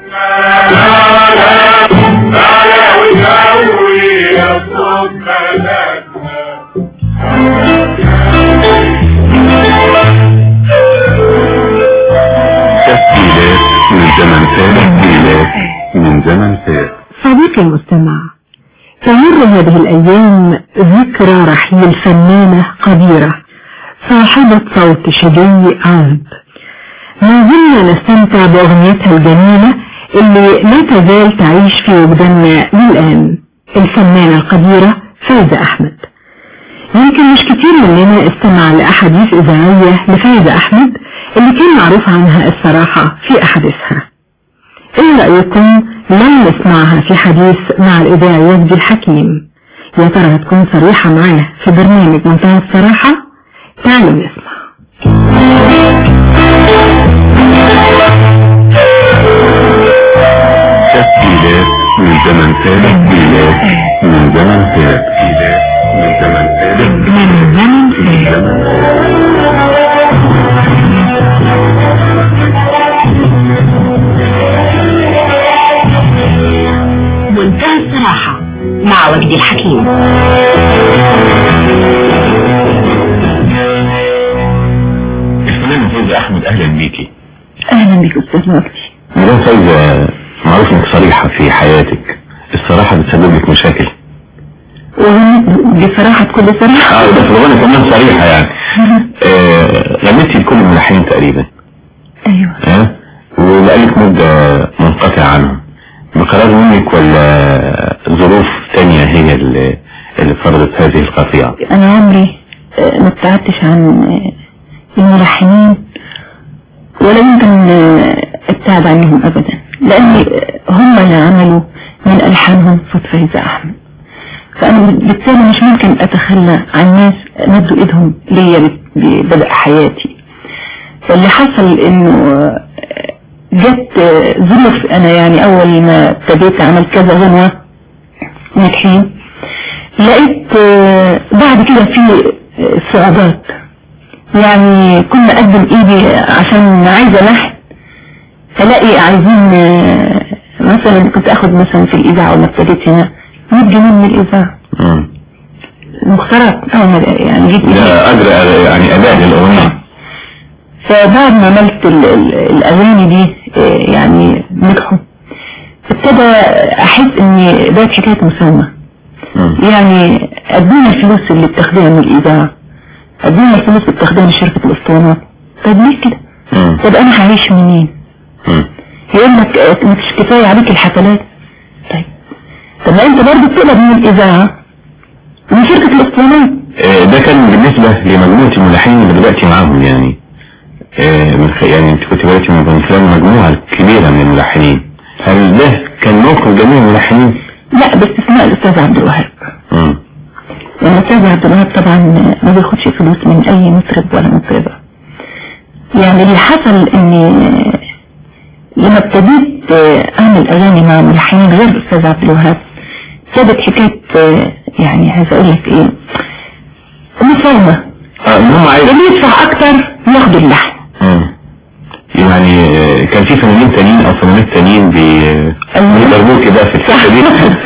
تسجيلات من زمن فات تسجيلات من زمن فات صديقي المستمع تمر هذه الأيام ذكرى رحيل فنانة قديرة صاحبة صوت شجي عذب ما زلنا نستمتع بأغنيتها الجميلة اللي لا تزال تعيش في وجداننا للآن الفنانة القديرة فايزة أحمد يمكن مش كتير مننا استمع لأحاديث إذاعية لفايزة أحمد اللي كان معروف عنها الصراحة في أحاديثها ايه رأيكم لو نسمعها في حديث مع الإذاعي وجدي الحكيم يا ترى هتكون صريحة معاه في برنامج منتهى الصراحة تعالوا نسمع تسجيلات من زمن فات تسجيلات من زمن فات تسجيلات من زمن فات من زمن من زمن فات منتهى الصراحة مع وجدي الحكيم الفنانة فايزة أحمد أهلا بيكي أهلا بك أستاذ وجدي مدام فايزة معروف إنك صريحة في حياتك الصراحة بتسبب لك مشاكل بصراحة كل صراحة اه بس الغنى كمان صريحة يعني آه غنيتي لكل الملحنين تقريبا أيوة ها وبقالك مدة منقطع عنهم بقرار منك ولا ظروف تانية هي اللي, اللي فرضت هذه القطيعة أنا عمري آه، ما ابتعدتش عن آه، الملحنين ولا يمكن آه، ابتعد عنهم أبدا لأن آه، هم اللي عملوا من ألحانهم صوت فايزة أحمد فأنا بالتالي مش ممكن أتخلى عن ناس مدوا إيدهم ليا بت- ببدء حياتي فاللي حصل إنه آه، جت آه، ظروف أنا يعني أول ما ابتديت أعمل كذا غنوة ناجحين لقيت آه، بعد كده في آه، صعوبات يعني كنا اقدم ايدي عشان عايزة لحن فلاقي عايزين آه، مثلا كنت اخد مثلا في الاذاعة وما ابتديت هنا 100 جنيه من الاذاعة مم. مختارات أول ما يعني جيت ده أجر يعني أداء للأغنية فبعد ما عملت ال- ال- الاغاني دي آه، يعني نجحوا ابتدى احس ان بقت حكاية مساومة مم. يعني ادونا الفلوس اللي بتاخديها من الاذاعة ادونا الفلوس اللي بتاخديها من شركة الاسطوانات طب ليه كده مم. طب انا هعيش منين مم. يقول لك آه، مش كفاية عليك الحفلات طيب طب ما انت برضه بتقبض من الاذاعة من شركة الاسطوانات آه، ده كان بالنسبة لمجموعة الملحنين اللي بدأتي معاهم يعني آه، من خ- يعني انت كنت بدأتي من خلال مجموعة كبيرة من الملحنين هل ده كان موقف جميع الملحنين؟ لا باستثناء الاستاذ عبد الوهاب مم. لان الاستاذ عبد الوهاب طبعا ما بياخدش فلوس من اي مطرب ولا مطربة يعني اللي حصل ان لما ابتديت اعمل اغاني مع ملحنين غير الاستاذ عبد الوهاب ابتدت حكاية يعني عايز اقول لك ايه مساومة اه المهم عايز اللي يدفع اكتر ياخد اللحن مم. يعني آه، كان في فنانين تانيين او فنانات تانيين بي أيوة. بيضربوكي بقى في الحتة دي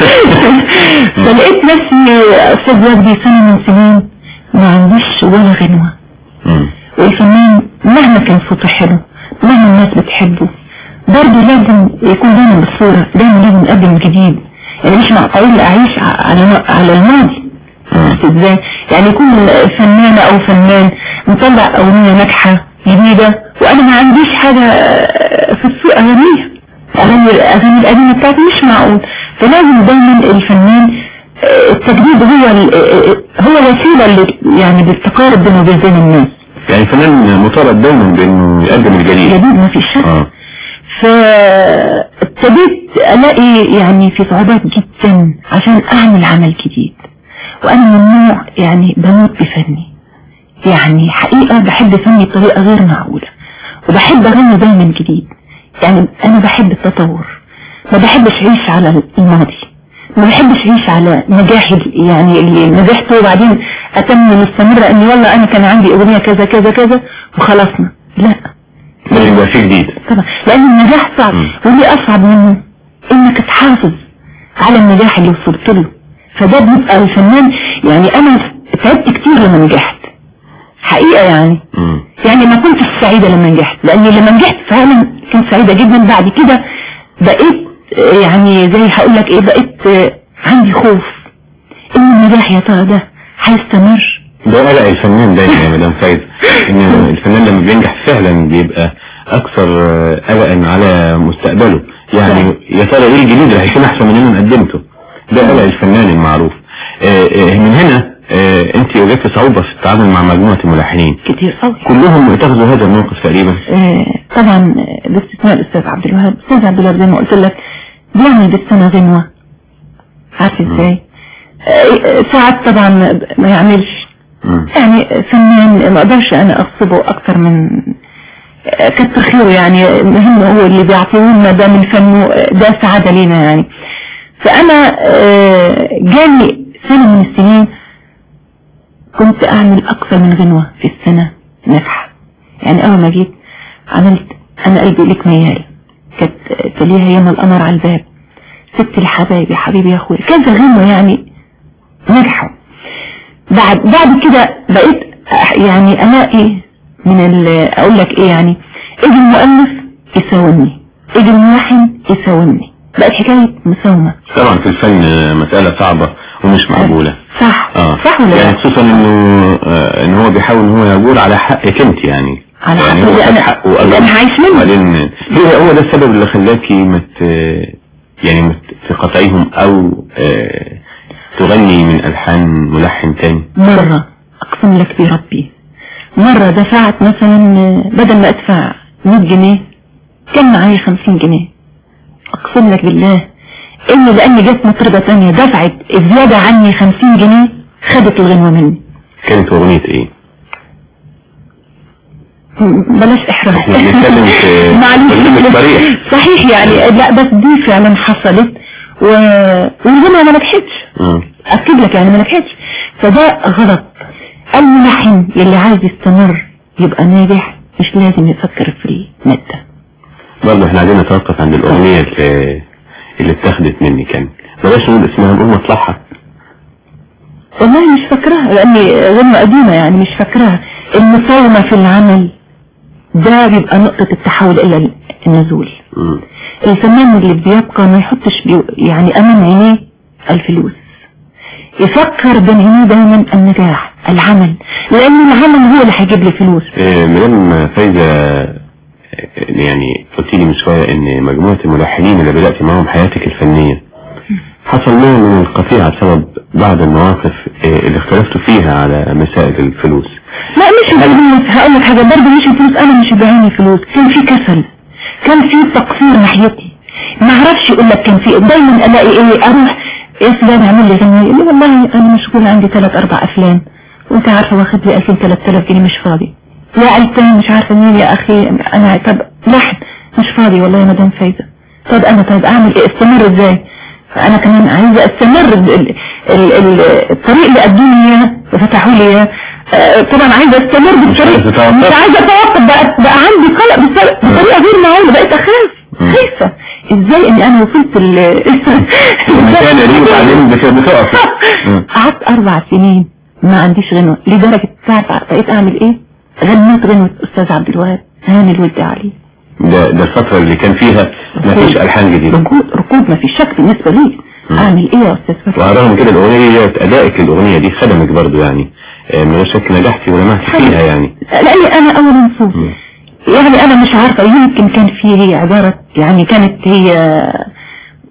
فلقيت نفسي استاذ وجدي سنة من سنين ما عنديش ولا غنوة مم. والفنان مهما كان صوته حلو مهما الناس بتحبه برضه لازم يكون دايما بالصورة دايما لازم نقدم جديد يعني مش معقول اعيش على على الماضي عرفت ازاي يعني يكون فنانة او فنان مطلع اغنية ناجحة جديدة وانا ما عنديش حاجة في السوق اغنيها اغاني الاغاني القديمة بتاعتي مش معقول فلازم دايما الفنان آه، التجديد هو ال- هو وسيلة اللي يعني بالتقارب بينه وبين بين الناس يعني فنان مطالب دايما بانه يقدم الجديد جديد ما في شك اه فابتديت الاقي يعني في صعوبات جدا عشان اعمل عمل جديد وانا من النوع يعني بموت بفني يعني حقيقة بحب فني بطريقة غير معقولة وبحب اغني دايما جديد يعني انا بحب التطور ما بحبش اعيش على الماضي ما بحبش اعيش على نجاحي يعني اللي نجحته وبعدين اتم مستمرة اني والله انا كان عندي اغنية كذا كذا كذا وخلصنا لا لازم يبقى فيه جديد طبعا لان النجاح صعب مم. واللي اصعب منه انك تحافظ على النجاح اللي وصلت له فده بيبقى الفنان يعني انا تعبت كتير لما نجحت حقيقة يعني مم. يعني ما كنتش سعيدة لما نجحت لاني لما نجحت فعلا كنت سعيدة جدا بعد كده بقيت آه، يعني زي هقول لك ايه بقيت آه، عندي خوف ان النجاح يا ترى ده هيستمر ده قلق الفنان دايما يا مدام فايز ان الفنان لما بينجح فعلا بيبقى اكثر آه، قلقا على مستقبله يعني يا ترى ايه الجديد اللي هيكون احسن من اللي انا قدمته ده قلق الفنان المعروف آه، آه، من هنا آه، انت وجدت صعوبة في التعامل مع مجموعة الملحنين كتير قوي كلهم اتخذوا هذا الموقف تقريبا آه، طبعا آه، باستثناء الاستاذ عبد الوهاب الاستاذ عبد الوهاب زي ما قلت لك بيعمل بالسنة غنوة عارف ازاي آه، ساعات طبعا ما يعملش مم. يعني فنان ما اقدرش انا اغصبه اكتر من آه، كتر خيره يعني المهم هو اللي بيعطيهولنا ده من فنه آه، ده سعادة لينا يعني فانا آه، جاني سنة من السنين كنت اعمل اكثر من غنوة في السنة ناجحة يعني اول ما جيت عملت انا قلبي لك ميال كانت تليها يوم القمر على الباب ست الحبايب حبيبي يا اخوي كذا غنوة يعني نجحوا بعد بعد كده بقيت أح- يعني الاقي من ال- اقول لك ايه يعني اجي المؤلف يساومني اجي الملحن يساومني بقت حكاية مساومة طبعا في الفن آه، مسألة صعبة ومش مقبولة صح اه صح ولا يعني لا خصوصا انه آه، ان هو بيحاول ان هو يجور على حقك انت يعني على يعني حقي هو اللي خد أنا- حقه اللي وأجر. أنا عايش منه. وبعدين هو هو ده السبب اللي خلاكي مت يعني مت تقاطعيهم او آه، تغني من الحان ملحن تاني مرة اقسم لك بربي مرة دفعت مثلا آه، بدل ما ادفع 100 جنيه كان معايا 50 جنيه اقسم لك بالله ان لاني جت مطربة تانية دفعت الزيادة عني 50 جنيه خدت الغنوة مني كانت اغنية ايه بلاش احراج احنا بنتكلم في معلش برنامج صريح. صحيح يعني لا بس دي فعلا حصلت و... والغنوة ما نجحتش مم. اكد لك يعني ما نجحتش فده غلط الملحن يلي عايز يستمر يبقى ناجح مش لازم يفكر في المادة برضه احنا عايزين نتوقف عند الاغنية اللي, اللي اتاخدت مني كان بلاش نقول اسمها نقول مصلحة والله مش فاكراها لاني غنوة قديمة يعني مش فاكراها المساومة في العمل ده بيبقى نقطة التحول الى النزول مم. الفنان اللي بيبقى ما يحطش بي يعني امام عينيه الفلوس يفكر بين عينيه دايما النجاح العمل لان العمل هو اللي هيجيب لي فلوس آه، مدام فايزة آه، يعني قلت لي من شوية ان مجموعة الملحنين اللي بدأت معاهم حياتك الفنية حصل نوع من القطيعة بسبب بعض المواقف آه، اللي اختلفتوا فيها على مسائل الفلوس لا مش الفلوس هقول لك حاجة برضه مش الفلوس انا مش بعيني فلوس كان في كسل كان في تقصير ناحيتي ما اعرفش اقول لك كان في دايما الاقي ايه اروح يا فلان اعمل لي غنية يقول لي والله انا مشغول عندي ثلاث اربع افلام وانت عارفه واخد لي 2000 3000 جنيه مش فاضي يا عيلتين مش عارفه مين يا اخي انا طب لحن مش فاضي والله يا مدام فايزه طب انا طيب اعمل ايه استمر ازاي فانا كمان عايزه استمر ال- ال- ال- ال- الطريق اللي قدموا لي اياه وفتحوا لي اياه آه، طبعا عايزه استمر بالطريق عايزة تتوقف. مش عايزه اتوقف بقى بقى عندي قلق بطريقه بطريقة غير معقوله بقيت اخاف مم. خايفه ازاي اني انا وصلت ال المكان دي وبعدين بت- بتقف مم. قعدت اربع سنين ما عنديش غنوة لدرجة ساعة بقيت اعمل ايه غنيت غنوة استاذ عبد الوهاب هاني الود علي ده ده الفترة اللي كان فيها مفيش ألحان جديدة ركود ركود ما في شك بالنسبة لي مم. اعمل ايه يا استاذ فتحي وعلى الرغم كده الأغنية أدائك للأغنية دي خدمك برضو يعني آه، من غير شك نجحتي ولمعتي فيها يعني لاني انا اول نصوص مم. يعني انا مش عارفة يمكن كان في هي عبارة يعني كانت هي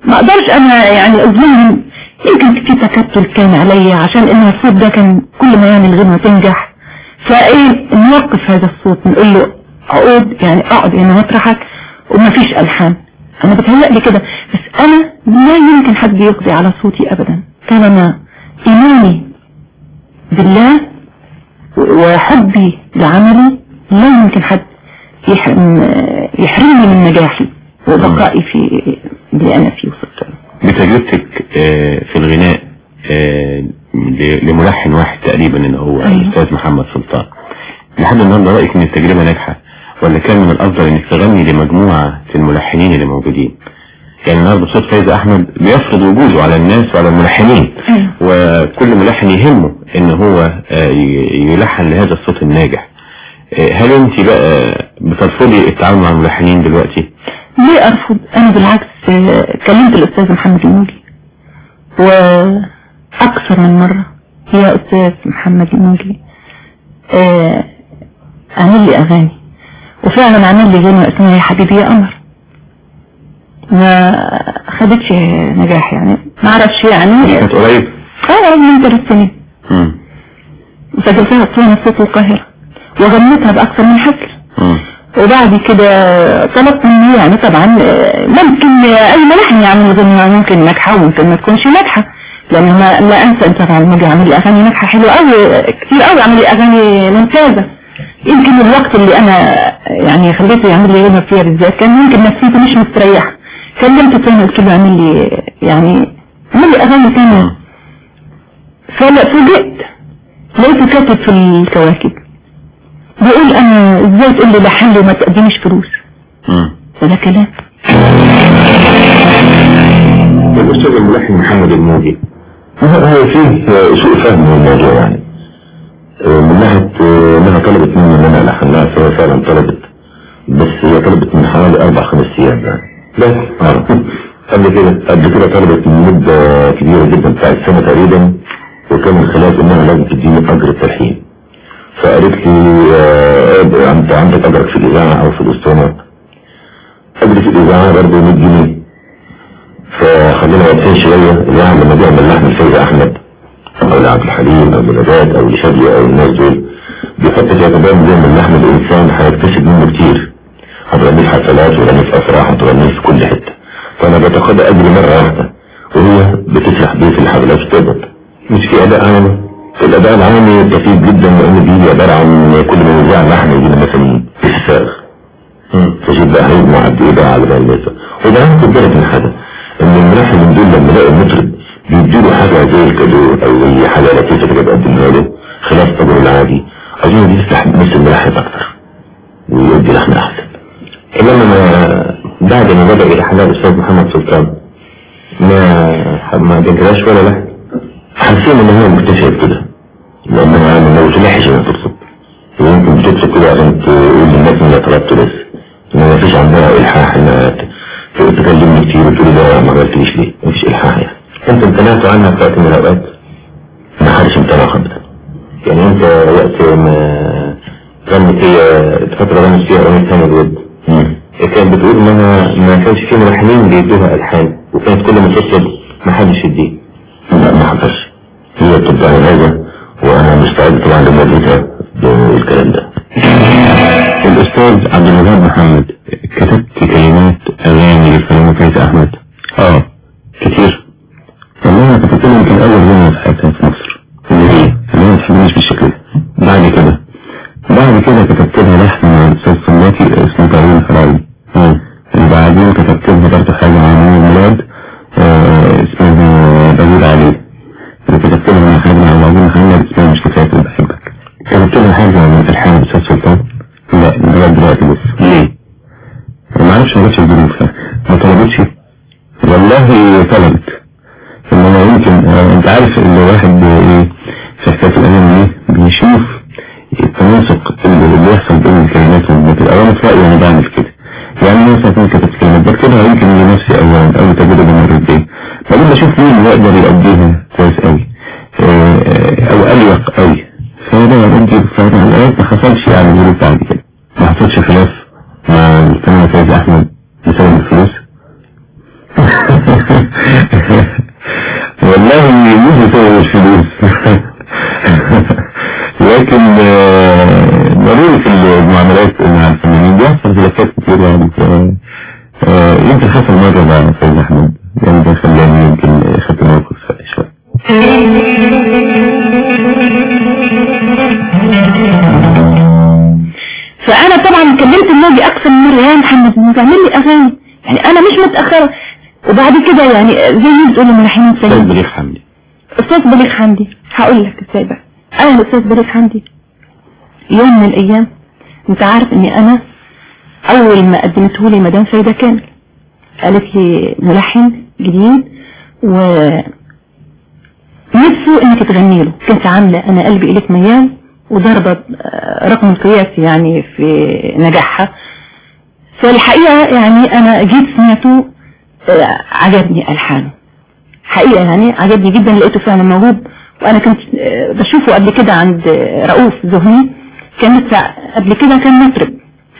ما اقدرش انا يعني اظلمهم يمكن في تكتل كان عليا عشان ان الصوت ده كان كل ما يعمل غنوة تنجح فايه نوقف هذا الصوت نقول له اقعد يعني اقعد هنا مطرحك وما فيش الحان انا بتهيألي كده بس انا لا يمكن حد يقضي على صوتي ابدا كان انا ايماني بالله وحبي لعملي لا يمكن حد يحرم يحرمني من نجاحي وبقائي في اللي انا فيه وصلت له بتجربتك آه، في الغناء آه، ل- لملحن واحد تقريبا اللي هو أيوة. الاستاذ محمد سلطان لحد النهارده رايك ان التجربه ناجحه ولا كان من الافضل انك تغني لمجموعه الملحنين اللي موجودين يعني النهارده صوت فايزة احمد بيفرض وجوده على الناس وعلى الملحنين أيوة. وكل ملحن يهمه ان هو آه، ي- يلحن لهذا الصوت الناجح آه، هل انت بقى بترفضي التعامل مع الملحنين دلوقتي ليه ارفض انا بالعكس آه، كلمت الاستاذ محمد الموجي واكثر من مرة يا استاذ محمد الموجي آه، اعمل لي اغاني وفعلا عمل لي غنوة اسمها يا حبيبي يا قمر ما خدتش نجاح يعني ما اعرفش يعني كانت قريب اه من ثلاث سنين مم. وسجلتها في صوت القاهرة وغنيتها بأكثر من حفل مم. وبعد كده طلبت مني يعني طبعا آه، ممكن آه، اي ملحن يعمل غنى ممكن ناجحة وممكن ما تكونش ناجحة لان ما لا انسى ان طبعا الموجي عامل لي اغاني ناجحة حلوة قوي كتير قوي عامل لي اغاني ممتازة يمكن الوقت اللي انا يعني خليته يعمل لي غنى فيها بالذات كان يمكن نفسيتي مش مستريحة كلمته تاني قلت له اعمل لي يعني اعمل لي اغاني تانية فلا فوجئت لقيته كاتب في الكواكب بيقول انا ازاي تقول لي لحن لي وما تقدمش فلوس مم. ولا كلام الأستاذ الملحن محمد الموجي هو فيه سوء فهم من الموضوع يعني آه، من ناحية آه، انها طلبت مني ان انا الحن لها فهي فعلا طلبت بس هي طلبت من حوالي اربع خمس ايام يعني بس اه قبل كده قبل كده طلبت من مدة كبيرة جدا بتاعت سنة تقريبا وكان من خلال انها لازم تديني اجر التلحين فقالت لي آه، انت عندك اجرك في الاذاعة او في الاسطوانات اجري في الاذاعة برضه 100 جنيه فخلينا واقفين شوية الواحد لما بيعمل لحن الفايزة أحمد أو لعبد الحليم أو لنجاة أو لشادية أو الناس دول بيحط في اعتبار إن بيعمل لحن الإنسان هيكتسب منه كتير هتغنيه في حفلات وتغنيه في أفراح وتغنيه في كل حتة فأنا بتقاضى أجري مرة واحدة وهي بتسرح بيه في الحفلات وتقبض مش في أداء عام الأداء العامي بسيط جدا لأن بيجي عبارة عن كل ما يذاع لحن يجي مثلا الساغ فشوف بقى هيجمع قد ايه بقى على بال الناس وده خد بالك من حاجه ان الملاحم من دول لما يلاقوا المطرب بيديله حاجه زي الكادو او زي حاجه لطيفه كده بيقدمها له خلاف طبعه العادي اظن دي تفتح نفس الملاحم اكتر ويدي لحم احسن انما ما بعد ما بدا الحلال الاستاذ محمد سلطان ما ما بيجراش ولا لا حسينا ان هو مكتشف كده لانه يعني لو تلحش ما ترصد ويمكن بتكتب كده عشان تقول للناس ان طلبت بس ما فيش عندنا الحاح ان تكلمني كتير وتقول ده ما عملتليش ليه ما فيش الحاح يعني انت امتنعت عنها في وقت من الاوقات ما حدش امتنع ابدا يعني انت وقت ما غنت هي فترة غنت فيها اغنية ثانية الود كانت بتقول انها ما كانش في ملحنين بيدوها الحان وكانت كل ما تطلب ما حدش يديه لا ما حصلش هي بتبقى عايزة وانا مستعد طبعا لمواجهتها بالكلام ده الأستاذ عبد الوهاب محمد كتبت كلمات أغاني للفنان فايز أحمد اه كتير والله أنا كتبت لهم يمكن أول غنوة في حياتها في مصر اللي هي اللي هي ما تحبنيش بالشكل ده بعد كده بعد كده كتبت لها لحن مع الأستاذ صلاتي اسمه طويل الحراوي وبعدين كتبت لها برضه حاجة مع نور الميلاد آه، اسمها داوود علي وكتبت لها حاجة مع العظيم محمد اسمها مش كفاية اللي بحبك كتبت لها حاجة من الحان الأستاذ سلطان لا لغاية دلوقتي لسه ليه؟ ما اعرفش ما جاتش الظروف ما طلبتش والله طلبت انما يمكن آه، انت عارف ان الواحد ايه في حكايه الاغاني دي بيشوف التناسق اللي اللي بيحصل بين الكلمات والموت انا في رايي انا بعمل كده يعني مثلا كنت كتبت كلمات بكتبها يمكن لنفسي او او تجربه مرت بيا بعدين بشوف مين اللي يقدر يأديها كويس قوي آه، آه، او اليق قوي فده بدي في الأوقات ما حصلش يعني ظروف بعد كده ما حصلش خلاف مع الفنان فايز احمد بسبب الفلوس والله مش بسبب الفلوس لكن آه، ضروري في المعاملات مع الفنانين بيحصل خلافات كتير يعني ف آه، يمكن حصل مرة مع سيد أحمد يعني ده خلاني يمكن خدت موقف شوية فانا طبعا كلمت النادي اكثر من مره يا محمد ما تعمل لي اغاني يعني انا مش متاخره وبعد كده يعني زي ما بتقول الملحنين استاذ سيد بليغ حمدي استاذ بليغ حمدي هقول لك ازاي بقى انا الاستاذ بليغ حمدي يوم من الايام انت عارف اني انا اول ما قدمته لي مدام سيدة كامل قالت لي ملحن جديد و نفسه انك تغني له كنت عاملة انا قلبي اليك ميال وضربة آه، رقم قياسي يعني في نجاحها فالحقيقة يعني انا جيت سمعته آه، عجبني الحانه حقيقة يعني عجبني جدا لقيته فعلا موهوب وانا كنت آه، بشوفه قبل كده عند آه، رؤوف زهني كان لسه قبل كده كان مطرب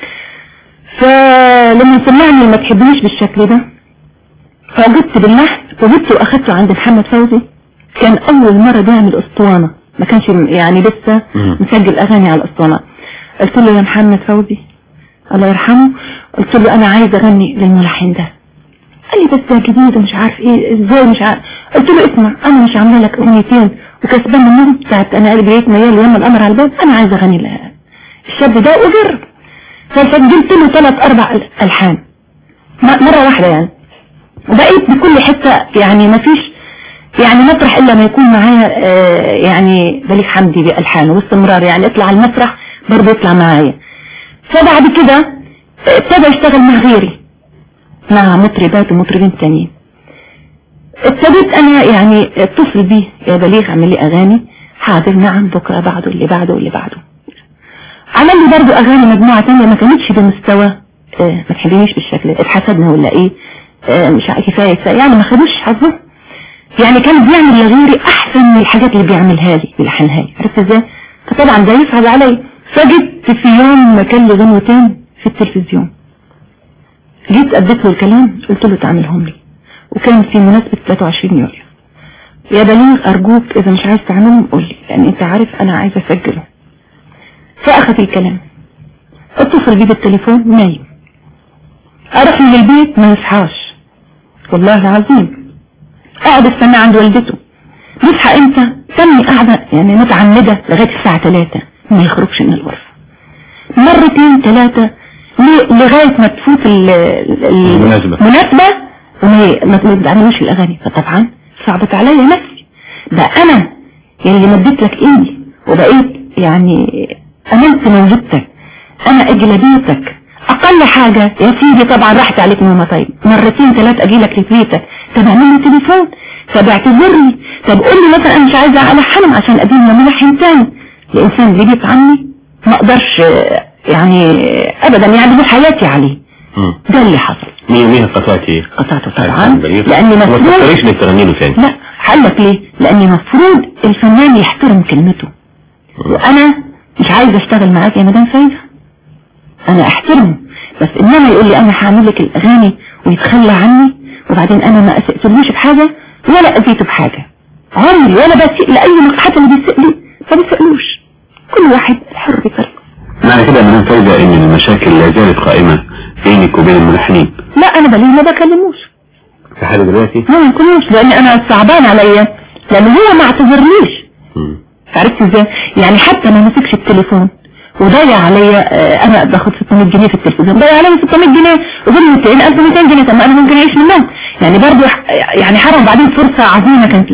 فلما سمعني ما تحبنيش بالشكل ده فوجدت باللحن وجبته واخدته عند محمد فوزي كان اول مرة بيعمل اسطوانة ما كانش يعني لسه مم. مسجل اغاني على الاسطوانة قلت له يا محمد فوزي الله يرحمه قلت له انا عايز اغني للملحن ده قال لي بس ده جديد ومش عارف ايه ازاي مش عارف قلت له اسمع انا مش عامله لك اغنيتين وكسبان منهم بتاعت انا قلبي بيت ميال وياما القمر على الباب انا عايز اغني لها الشاب ده وجرب فسجلت له ثلاث اربع أل- الحان م- مرة واحدة يعني وبقيت بكل حتة يعني ما فيش يعني مسرح الا ما يكون معايا آه، يعني بليغ حمدي بألحانه واستمرار يعني اطلع على المسرح برضه يطلع معايا فبعد كده آه، ابتدى يشتغل مع غيري مع مطربات ومطربين تانيين ابتديت انا يعني اتصل بيه يا بليغ اعمل لي اغاني حاضر نعم بكره بعده اللي بعده اللي بعده عمل لي برضه اغاني مجموعه تانية ما كانتش بمستوى اه ما تحبنيش بالشكل ده اتحسدنا ولا ايه اه مش عارف كفايه كفايه يعني ما خدوش حظه يعني كان بيعمل لغيري احسن من الحاجات اللي بيعملها لي بيلحنها لي عرفت ازاي فطبعا ده يصعب علي فجيت في يوم كان لي غنوتين في التلفزيون جيت اديت له الكلام قلت له تعملهم لي وكان في مناسبة 23 يوليو يا بليغ ارجوك اذا مش عايز تعملهم قول لي لان انت عارف انا عايز اسجله فاخذ الكلام اتصل بيه بالتليفون نايم اروح من البيت ما يصحاش والله العظيم اقعد استنى عند والدته نصحى امتى تمني قاعدة يعني متعمدة لغاية الساعة 3 ما يخرجش من الغرفة مرتين ثلاثة لغاية ما تفوت ال- ال- المناسبة. المناسبة وما ما ما بتعملوش الأغاني فطبعا صعبت عليا نفسي ده أنا اللي مديت لك إيدي وبقيت يعني أمنت موجودتك أنا أجلبيتك أقل حاجة يا سيدي طبعا راحت عليك نومة طيب مرتين ثلاث أجيلك لبيتك طب اعمل لي تليفون طب اعتذر لي طب قول لي مثلا أنا مش عايزة ألحنهم عشان أدين لملحن تاني الإنسان اللي بيت عني ما أقدرش آه، يعني آه، أبدا يعني بحياتي عليه مم. ده اللي حصل مين مين قطعتي قطعته طبعا ألحان بليغ. لأني ما مفروض تفكريش انك تغني له تاني لا حلك ليه لأني مفروض الفنان يحترم كلمته وأنا مش عايز أشتغل معاك يا مدام فايزة أنا أحترمه بس إنما يقول لي أنا هعمل لك الأغاني ويتخلى عني وبعدين أنا ما أسئتلوش بحاجة ولا أذيته بحاجة عمري ولا بسيء لأي مصلحة اللي بيسئ لي ما بيسئلوش كل واحد حر بطريقته معنى كده من فايدة ان المشاكل لا زالت قائمة بينك وبين الملحنين لا أنا بليه ما بكلموش في حاله دلوقتي ما بكلموش لأن أنا صعبان عليا لأن هو ما اعتذرليش مم. عرفت ازاي يعني حتى ما مسكش التليفون وضيع عليا آه، انا باخد 600 جنيه في التلفزيون ضيع عليا 600 جنيه وغير 200 1200 جنيه طب ما انا ممكن اعيش منهم يعني برضو ح- يعني حرم بعدين فرصة عظيمة كانت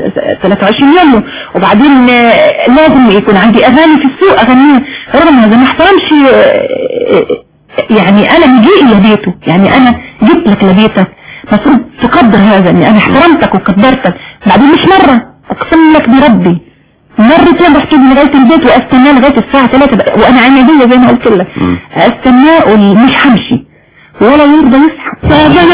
23 يوليو وبعدين آه، لازم يكون عندي اغاني في السوق اغنيها رغم هذا ما احترمش آه، آه، يعني انا مجيء لبيته يعني انا جبت لك لبيتك المفروض تقدر هذا اني انا احترمتك وقدرتك بعدين مش مرة اقسم لك بربي مرتين رحت له لغاية البيت واستناه لغاية الساعة 3 بقى وانا عملية زي ما قلت لك مم. استناه ومش همشي ولا يرضى يصحى فانا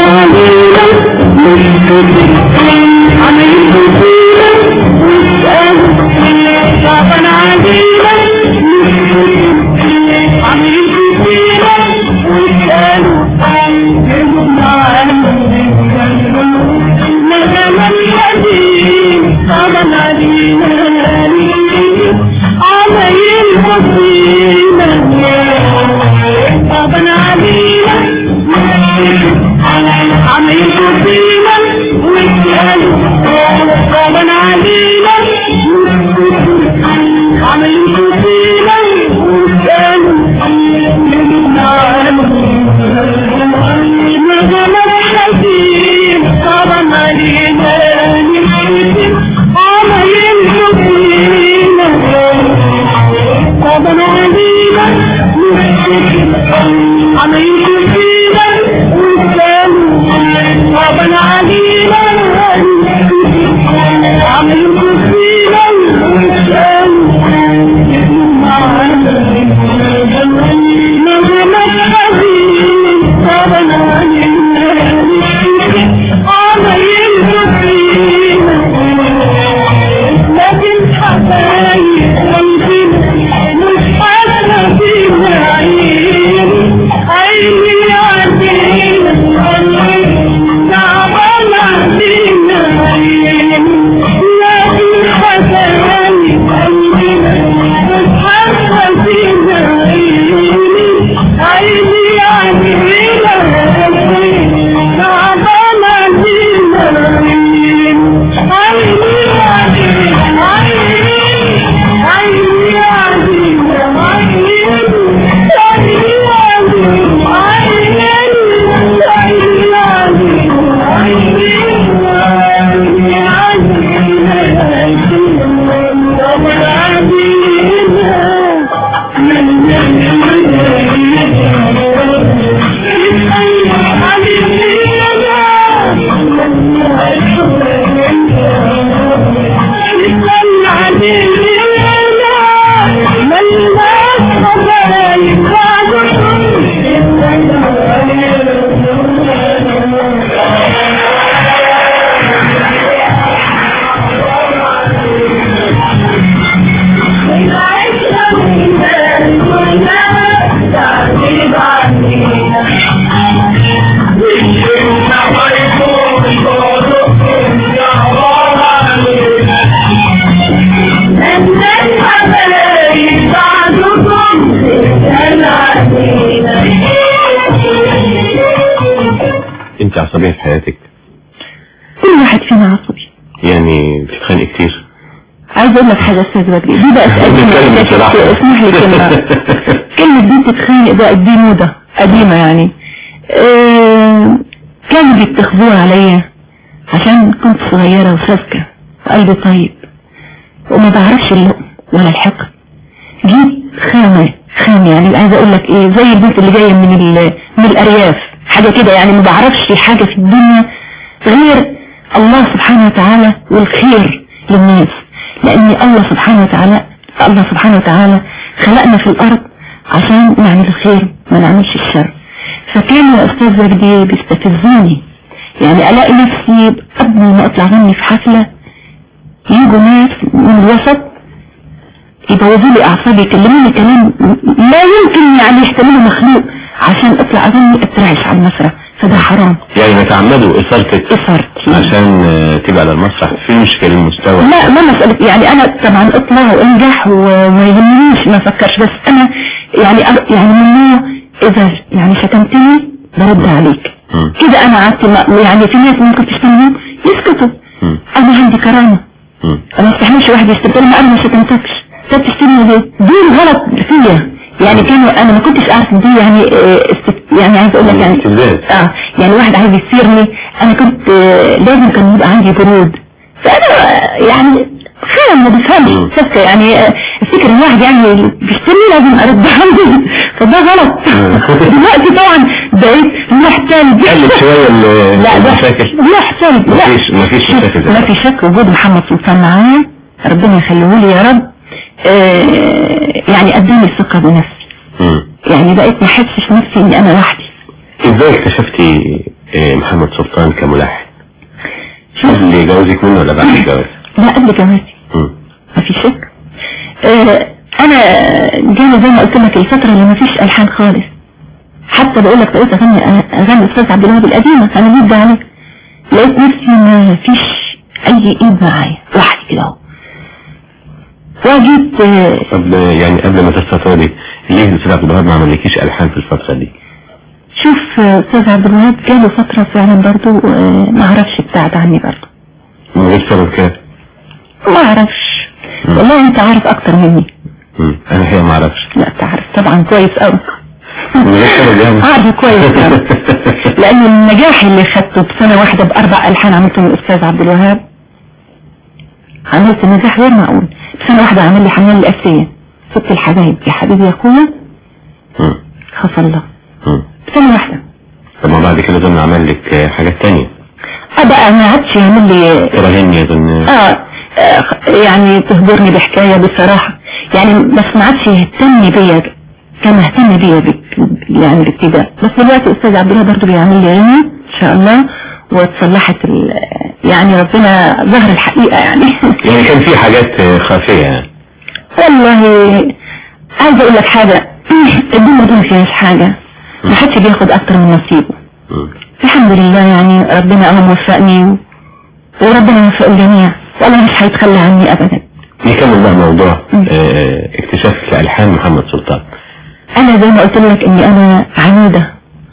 عملت كنت عصبية في حياتك كل واحد فينا عصبي يعني بتتخانق كتير عايز اقول لك حاجه استاذ بدري دي بقت نتكلم قديمه بصراحة. اسمح لي كلمه كلمه دي تتخانق بقت دي موضه قديمه يعني آه، كانوا بيتخذوها عليا عشان كنت صغيره وساذجه وقلبي طيب وما بعرفش اللقم ولا الحقد جيت خامه خام يعني عايزه اقول لك ايه زي البنت اللي جايه من ال- من الارياف حاجه كده يعني ما بعرفش حاجه في الدنيا غير الله سبحانه وتعالى والخير للناس لان الله سبحانه وتعالى الله سبحانه وتعالى خلقنا في الارض عشان نعمل الخير ما نعملش الشر فكانوا يا استاذ وجدي بيستفزوني يعني الاقي نفسي قبل ما اطلع غني في حفله يجوا ناس من الوسط يبوظوا لي اعصابي يكلموني كلام لا يمكن يعني يحتمله مخلوق عشان اطلع اغني اترعش على المسرح فده حرام يعني بيتعمدوا إثارتك اثرت عشان آه، تبقى على المسرح في مشكلة المستوى لا ما مسألة يعني انا طبعا اطلع وانجح وما يهمنيش ما افكرش بس انا يعني أر- يعني من نوع اذا يعني شتمتني برد عليك مم. كده انا قعدت ما- يعني في ناس ممكن تشتمهم يسكتوا مم. انا عندي كرامة مم. انا ما استحملش واحد يستبدل ما انا ما شتمتكش انت بتشتمني ليه دي غلط فيا يعني كانوا انا ما كنتش اعرف إن دي يعني آه، است... يعني عايز اقول لك يعني استفزاز. اه يعني واحد عايز يثيرني انا كنت آه، لازم كان يبقى عندي برود فانا آه، يعني خام ما مم. بفهمش سكة يعني آه، افتكر ان واحد يعني بيشتمني لازم ارد عليه فده غلط دلوقتي طبعا بقيت محتال قلت شوية ال- لا ده المشاكل محتال لا مفيش- مفيش مشاكل زي ما في شك وجود محمد سلطان معايا ربنا يخليه لي يا رب آه، يعني اداني الثقة بنفسي مم. يعني بقيت ما احسش نفسي اني انا وحدي ازاي اكتشفتي آه، محمد سلطان كملحن شوف قبل جوازك منه ولا بعد الجواز لا قبل جوازي مم. ما في شك آه، انا جانا زي ما قلت لك الفترة اللي ما فيش الحان خالص حتى بقول لك بقيت اغني اغني استاذ عبد الوهاب القديمة انا مدة عليه لقيت نفسي ما فيش اي ايد معايا وحدي كده اهو وجيت آه، قبل يعني قبل ما تستطردي ليه الاستاذ عبد الوهاب ما عملكيش الحان في الفترة دي شوف آه، استاذ عبد الوهاب جاله فترة فعلا برضو آه، ما اعرفش ابتعد عني برضو من غير سبب كده ما اعرفش والله انت عارف اكتر مني مم. انا الحقيقة ما اعرفش لا تعرف طبعا كويس قوي من غير سبب يعني عارف كويس قوي لان النجاح اللي خدته بسنة واحدة باربع الحان عملته من الاستاذ عبد الوهاب عملت نجاح غير معقول بسنة واحدة عمل لي حمال الاسية ست الحبايب يا حبيبي يا اخويا مم. خف الله مم. بسنة واحدة طب ما بعد كده ظن عمل لك آه، حاجات تانية اه بقى ما عادش يعمل لي تراهني اظن آه آه، يعني تهجرني بحكاية بصراحة يعني بس ما عادش يهتم بيا كان اهتم بيا بك- يعني بالابتداء بس دلوقتي استاذ عبد الله برضه بيعمل لي عيني ان شاء الله واتصلحت ال- يعني ربنا ظهر الحقيقة يعني يعني كان في حاجات آه، خافية يعني والله عايز اقول لك حاجة الدنيا دي ما فيهاش حاجة ما حدش بياخد اكتر من نصيبه مم. الحمد لله يعني ربنا انا موفقني وربنا يوفق الجميع والله مش هيتخلى عني ابدا نكمل بقى موضوع آه، اكتشاف لألحان محمد سلطان انا زي ما قلت لك اني انا عنيدة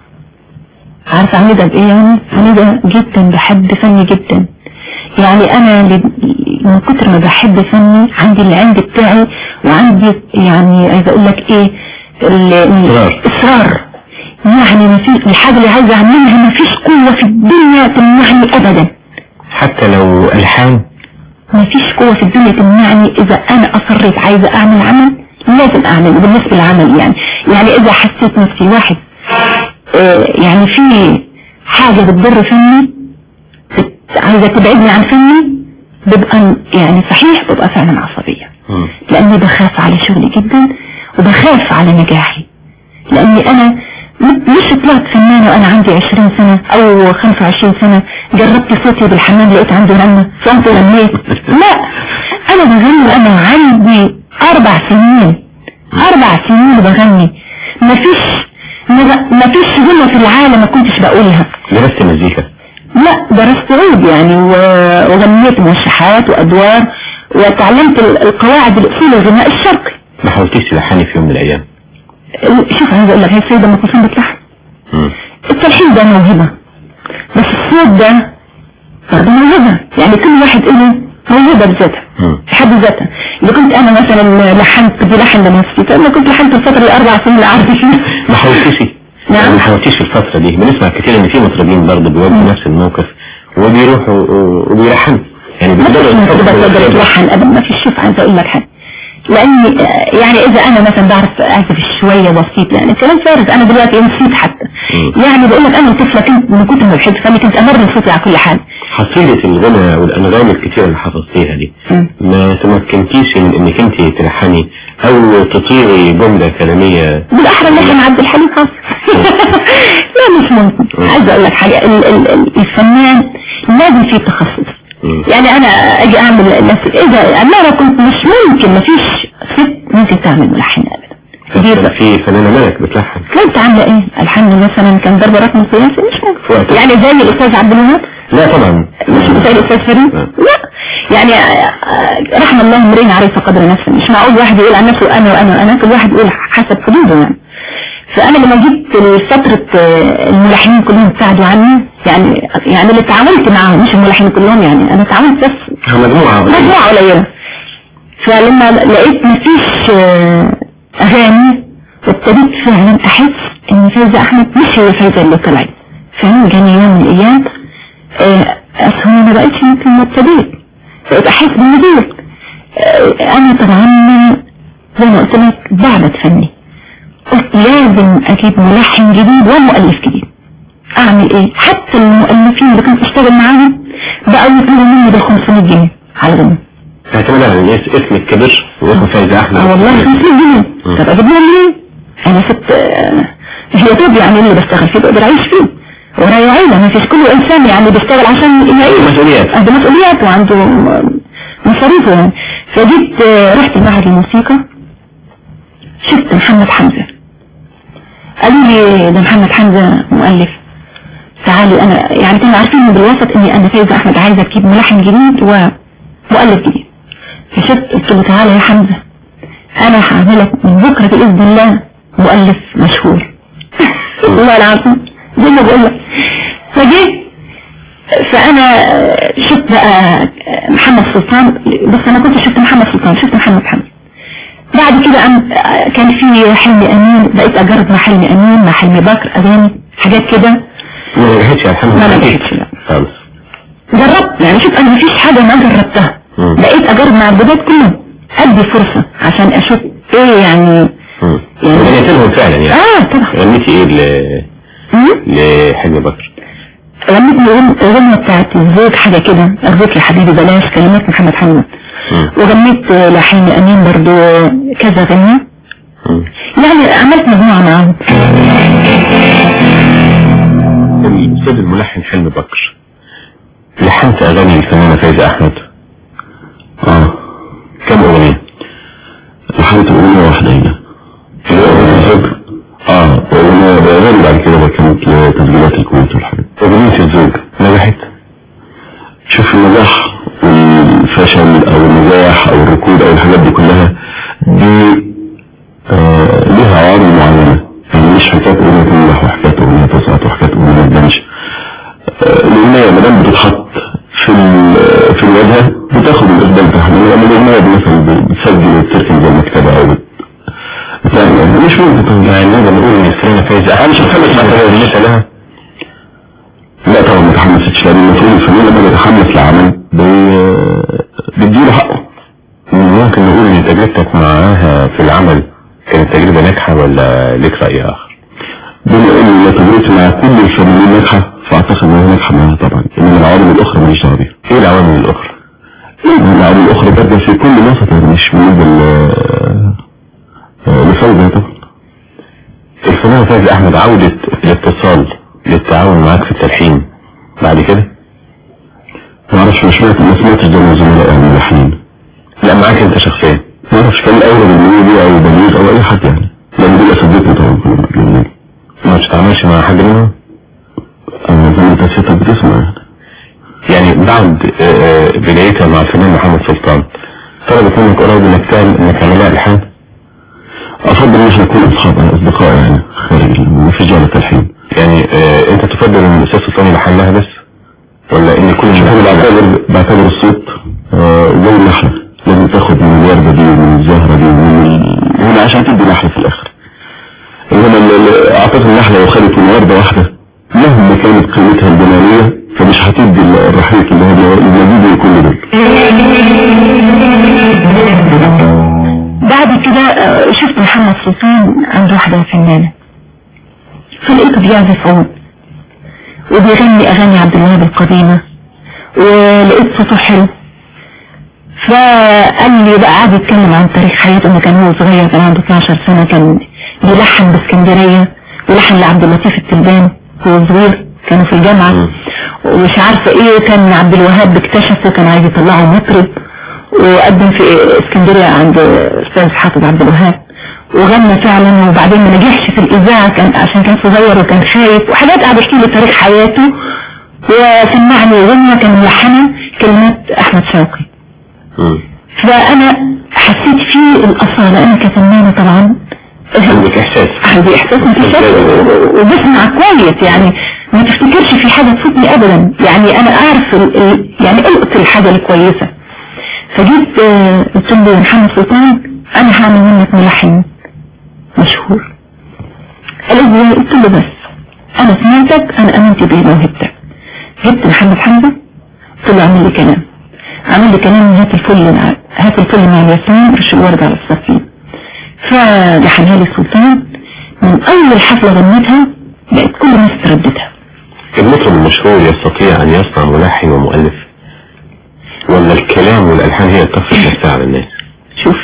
عارفة عنيدة بايه يعني عنيدة جدا بحب فني جدا يعني انا ل- من كتر ما بحب فني عندي العند بتاعي وعندي يعني عايزة اقول لك ايه ال- ال- إصرار. اصرار يعني ما في الحاجة اللي عايزة اعملها ما فيش قوة في الدنيا تمنعني ابدا حتى لو ألحان ما فيش قوة في الدنيا تمنعني اذا انا اصريت عايزة اعمل عمل لازم اعمله بالنسبة للعمل يعني يعني اذا حسيت نفسي واحد آه، يعني في حاجة بتضر فني بت- عايزة تبعدني عن فني ببقى يعني صحيح ببقى فعلا عصبية مم. لاني بخاف على شغلي جدا وبخاف على نجاحي لاني انا م- مش طلعت فنانة وانا عندي 20 سنة او 25 سنة جربت صوتي بالحمام لقيت عندي رنة صوتي رنيت لا انا بغني وانا عندي اربع سنين اربع سنين بغني مفيش ما فيش جملة في العالم ما كنتش بقولها درست مزيكا لا درست عود يعني و- وغنيت موشحات وادوار وتعلمت ال- القواعد الاصول الغناء الشرقي ما حاولتيش تلحني في يوم من الأيام ال- شوف عايز اقول لك هي السيدة ام كلثوم بتلحن مم. التلحين ده موهبة بس الصوت ده برضه موهبة يعني كل واحد له موهبة بذاتها مم. في حد ذاتها إذا كنت أنا مثلا لحنت بلحن لنفسي فأنا كنت لحنت الفترة الأربع سنين اللي قعدت فيها ما حاولتيش نعم. ما حاولتيش في الفترة دي بنسمع كتير ان في مطربين برضه بيواجهوا نفس الموقف وبيروحوا و- وبيلحنوا يعني ما فيش بيقدروا مطربة تقدر يتفقوا تلحن أبدا ما فيش شوف عايزة أقول لك حاجة لأني آه، يعني إذا أنا مثلا بعرف أعزف شوية بسيط يعني كلام فارغ أنا دلوقتي نسيت حتى مم. يعني بقول لك أنا طفلة كنت من كتر ما بحب فأنا كنت أمرن صوتي على كل حال حصيلة الغنى والأنغام الكتيرة اللي حفظتيها دي مم. ما تمكنتيش إن- انك انت تلحني او تطيري جملة كلامية بالأحرى لحن عبد الحليم حافظ لا مش ممكن عايزة أقول لك حاجة ال- ال- ال- الفنان لازم فيه تخصص مم. يعني أنا أجي أعمل نفس إذا أنا كنت مش ممكن ما فيش ست ممكن تعمل ملحن أبدا دي كان في فنانة ملك بتلحن كنت عاملة إيه الحن مثلا كان ضرب رقم قياسي مش وقت- ممكن يعني زي الأستاذ عبد الوهاب لا طبعا مش زي الأستاذ فريد نعم. لا يعني آه، آه، رحم الله امرئ عرف قدر نفسه مش معقول واحد يقول عن نفسه أنا وأنا وأنا كل واحد يقول حسب حدوده يعني فأنا لما جيت فترة آه، الملحنين كلهم ابتعدوا عني يعني يعني اللي تعاملت معاهم مش الملحنين كلهم يعني أنا تعاملت بس مجموعة مجموعة قليلة فلما لقيت مفيش آه، أغاني ابتديت فعلا أحس إن فايزة أحمد مش هي فايزة اللي طلعت فاهم جاني يوم من الأيام آه، أصل أنا ما بقتش يمكن ما ابتديت بقيت أحس بالنزول آه، أنا طبعا زي ما قلت لك بعبد فني قلت لازم أجيب ملحن جديد ومؤلف جديد أعمل إيه حتى المؤلفين اللي كنت أشتغل معاهم بقوا يطلبوا مني بال 500 جنيه على الغنى اعتمد على الناس اسمك كبر واسم فايزة احمد اه والله 500 جنيه مم. طب اجيب لهم منين انا ست آه، هي طب يعني اللي بشتغل فيه بقدر اعيش فيه ورايا عيلة ما فيش كل انسان يعني بيشتغل عشان يعيش مسؤوليات. عنده مسؤوليات وعنده م- مصاريفه يعني فجيت آه، رحت معهد الموسيقى شفت محمد حمزة قالوا لي ده محمد حمزة مؤلف تعالي انا يعني كانوا عارفين بالوسط اني انا فايزة احمد عايزة تجيب ملحن جديد ومؤلف جديد فشفت قلت له تعالى يا حمزة انا هعملك من بكرة بإذن الله مؤلف مشهور والله العظيم زي ما بقول لك فجيت فانا شفت بقى محمد سلطان بس انا كنت شفت محمد سلطان شفت محمد حمد بعد كده أم كان في حلمي امين بقيت اجرب مع حلمي امين مع حلمي بكر اغاني حاجات كده ما نجحتش الحمد ما لله نجحتش، لا. خالص جربت يعني شوف انا مفيش حاجة ما جربتها مم. بقيت اجرب مع الجداد كلهم ادي فرصة عشان اشوف ايه يعني مم. يعني- غنيت لهم فعلا يعني اه طبعا غنيتي ايه ل- مم. لحلمي بكر غنيت الأغن- الأغنية بتاعت الزوج حاجة كده أرجوك يا حبيبي بلاش كلمات محمد حمد مم. وغنيت لحين أمين برضو كذا غنية مم. يعني عملت مجموعة معاهم الأستاذ الملحن حلمي بكر لحنت أغاني الفنانة فايزة أحمد اه كم أغنية؟ لحنت أغنية واحدة هنا الزوج اه أغنية غير بعد كده بقى كانت لتسجيلات الكويت والحاجات أغنية الزوج نجحت شوف النجاح والفشل أو النجاح أو الركود أو الحاجات دي كلها دي آه لها عوامل معينة يعني مش حكاية أغنية تنجح وحكاية أغنية تسقط وحكاية أغنية ما تبانش آه، الأغنية ما دام بتتحط في ال- في الواجهة بتاخد الإقبال بتاعها لما الأغنية مثلا بتسجل وتركن زي المكتبة أو بت- بتعمل يعني مش ممكن طبعا. يعني نقدر نقول إن الفنانة فايزة أحمد مش هتحمس مثلا بالنسبة لها لا طبعا ما تحمستش لأن المفروض الفنان لما بيتحمس لعمل بي- بيديله حقه ممكن نقول إن تجربتك معاها في العمل كانت تجربة ناجحة ولا ليك رأي آخر؟ بما ان تجربتي مع كل الفنانين ناجحة فاعتقد انها ناجحة معاها طبعا انما العوامل الاخرى ماليش دعوة بيها إيه العوامل الأخرى؟ العوامل الاخرى برضه في كل وسط يعني مش بالنسبة ل- آه، لفوزة طبعا الفنانة فايزة أحمد عودة الاتصال للتعاون معاك في التلحين بعد كده؟ ما اعرفش مش سمعت ما سمعتش ده من زملائي الملحنين لا معاك أنت شخصيا ما اعرفش كان الاولى بالميدي او بليغ او اي حد يعني لان دول اساتذتنا طبعا كلهم مجنونين ما بتتعاملش مع حد منهم؟ انا زي ما انت سيادتك بتسمع يعني يعني بعد آه، آه، بدايتها مع الفنان محمد سلطان طلبت منك قريب انك تعمل انك تعمل لها الحان افضل ان احنا نكون اصحاب يعني اصدقاء يعني خارج ال- ما فيش جالة تلحين يعني آه انت تفضل ان الاستاذ سلطان يلحن لها بس ولا ان كل انا بعتبر بعتبر الصوت آه، زي اللحن لازم تاخد من الوردة دي ومن الزهرة دي ومن ال- هنا عشان تدي لحن في الاخر انما ال- ال- اعتقد اللحن لو خدت من وردة واحدة مهما كانت قيمتها الجمالية فمش هتدي ال- الرحيق اللي هو المزيد كل دول بعد كده آه، شفت محمد سلطان عند واحدة فنانة فلقيته بيعزف عود وبيغني أغاني عبد الوهاب القديمة ولقيت صوته حلو فقال لي بقى قعد يتكلم عن تاريخ حياته لما كان هو صغير كان عنده 12 سنة كان بيلحن باسكندرية ولحن لعبد اللطيف التلبان وهو صغير كانوا في الجامعة ومش عارفة ايه كان عبد الوهاب اكتشفه كان عايز يطلعه مطرب وقدم في اسكندرية عند استاذ حافظ عبد الوهاب وغنى فعلا وبعدين ما نجحش في الاذاعة كان عشان كان صغير وكان خايف وحاجات قاعد يحكي لي تاريخ حياته وسمعني غنى كان ملحنة كلمات احمد شوقي فانا حسيت فيه الاصالة انا كفنانة طبعا عندك احساس عندي احساس ما فيش شك و- وبسمع كويس يعني ما تفتكرش في حاجة تفوتني ابدا يعني انا اعرف ال- ال- يعني القط الحاجة الكويسة فجيت آه، قلت له يا محمد سلطان انا هعمل منك ملحن مشهور قال لي ازاي قلت له بس انا سمعتك انا امنت بموهبتك جبت محمد حمزة قلت له اعمل لي كلام عمل لي كلام هات الفل مع هات الفل مع الياسمين رش الورد على السفين فلحنها لي السلطان من اول حفلة غنيتها بقت كل الناس ترددها المطرب المشهور يستطيع ان يصنع ملحن ومؤلف ولا الكلام والالحان هي تفرض نفسها على الناس شوف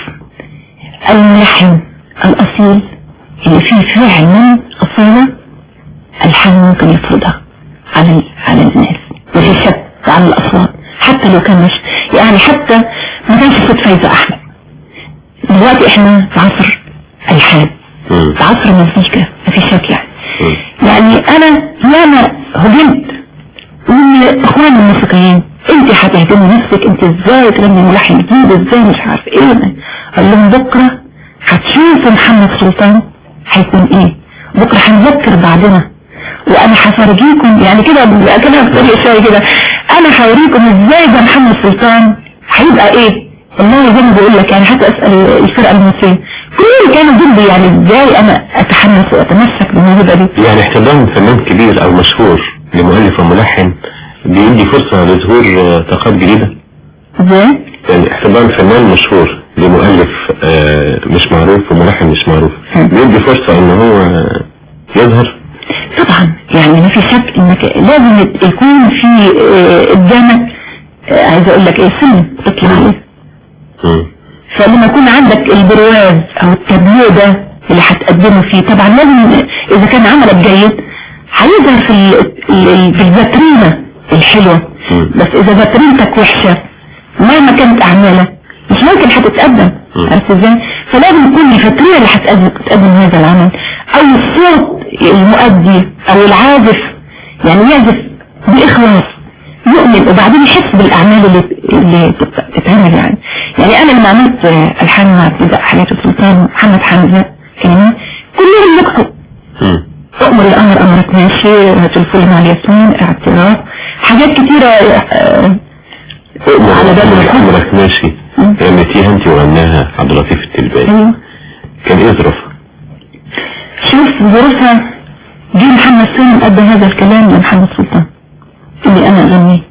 الملحن الاصيل اللي فيه فعلا اصالة الحان ممكن يفرضها على ال- على الناس وفي شك على الاصوات حتى لو كان مش يعني حتى ما كانش صوت فايزة احمد دلوقتي احنا في عصر الحان مم. في عصر مزيكا ما في شك يعني مم. يعني انا ياما هجمت من اخواني الموسيقيين انت هتهدمي نفسك انت ازاي تغني ملحن جديد ازاي مش عارف ايه قال لهم بكرة هتشوفوا محمد سلطان هيكون ايه بكرة هنذكر بعضنا وانا هفرجيكم يعني كده كده بطريقة شوية كده انا هوريكم ازاي ده محمد سلطان هيبقى ايه والله زي ما بقول لك يعني حتى اسأل الفرقة المصرية كل اللي كانوا ضدي يعني ازاي انا اتحمس واتمسك بالموهبة دي يعني احتضان فنان كبير او مشهور لمؤلف وملحن بيدي فرصة لظهور آه، طاقات جديدة ازاي يعني احتضان فنان مشهور لمؤلف آه، مش معروف وملحن مش معروف مم. بيدي فرصة ان هو آه، يظهر طبعا يعني ما في شك انك لازم يكون في آه، قدامك آه، عايز اقول لك ايه سن تطلع عليه مم. فلما يكون عندك البرواز او التابلو ده اللي هتقدمه فيه طبعا لازم اذا كان عملك جيد هيظهر في ال- ال- في الفاترينة الحلوة مم. بس اذا فاترينتك وحشة مهما كانت اعمالك مش ممكن هتتقدم مم. عرفت ازاي فلازم يكون الفاترينة اللي هتقدم تقدم هذا العمل او الصوت المؤدي او العازف يعني يعزف باخلاص يؤمن وبعدين يحس بالاعمال اللي اللي تت- تتعمل يعني يعني انا لما عملت آه، الحان مع ابتداء حياة السلطان محمد حمزة كلمات كلهم نجحوا مم. أؤمر الأمر أمرك ماشي هات الفل مع الياسمين اعتراف حاجات كتيرة آه، على بال الحب عمرك ماشي مم. غنيتيها انت وغناها عبد اللطيف التلباني أيوه كان ايه ظروفها؟ شوف ظروفها جه محمد سلم أدى هذا الكلام لمحمد سلطان إني أنا أغنيه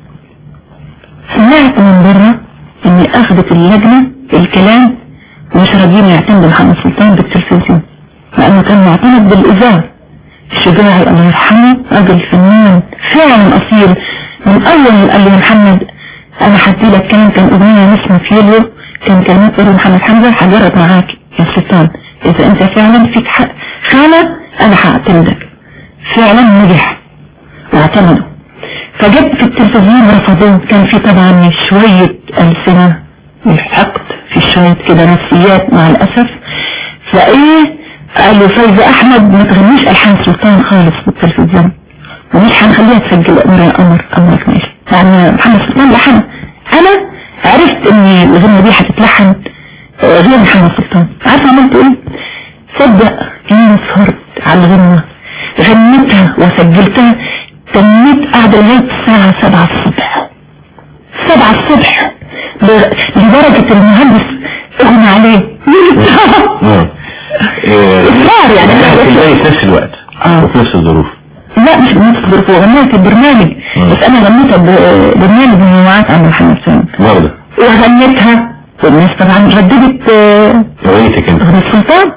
سمعت من بره إني أخذت اللجنة الكلام مش راضيين يعتمدوا محمد سلطان بالتلفزيون لأنه كان معتمد بالإذاعة الشجاعي الله يرحمه راجل فنان فعلا أصيل من أول قال لي يا محمد أنا هدي لك كلام كان أغنية اسمه فيليو كان كلمات برضه محمد حمزة هجرب معاك يا سلطان إذا أنت فعلا فيك حق خانة أنا هعتمدك فعلا نجح واعتمدوا فجت في التلفزيون رفضوه كان في طبعا شوية ألسنة الحقد في شوية كده نفسيات مع الأسف فإيه قالوا فايزة أحمد ما تغنيش ألحان سلطان خالص في التلفزيون ومش هنخليها تسجل أمر يا قمر أمرك ماشي يعني محمد سلطان لحن أنا عرفت إن الغنى دي هتتلحن آه، غير محمد سلطان عارفة عملت إيه؟ صدق إني صهرت على الغنى غنيتها قعد لغاية الساعة سبعة الصبح سبعة الصبح ل- لدرجة المهندس اغنى عليه إصرار يعني. الباقي في نفس الوقت آه. وفي نفس الظروف لا مش غنيت في الظروف غنيت في البرنامج مم. بس انا غنيتها ببرنامج مجموعات عن محمد سامي برضه وغنيتها والناس طبعا رددت آه، اغنيتك انت غنية سلطان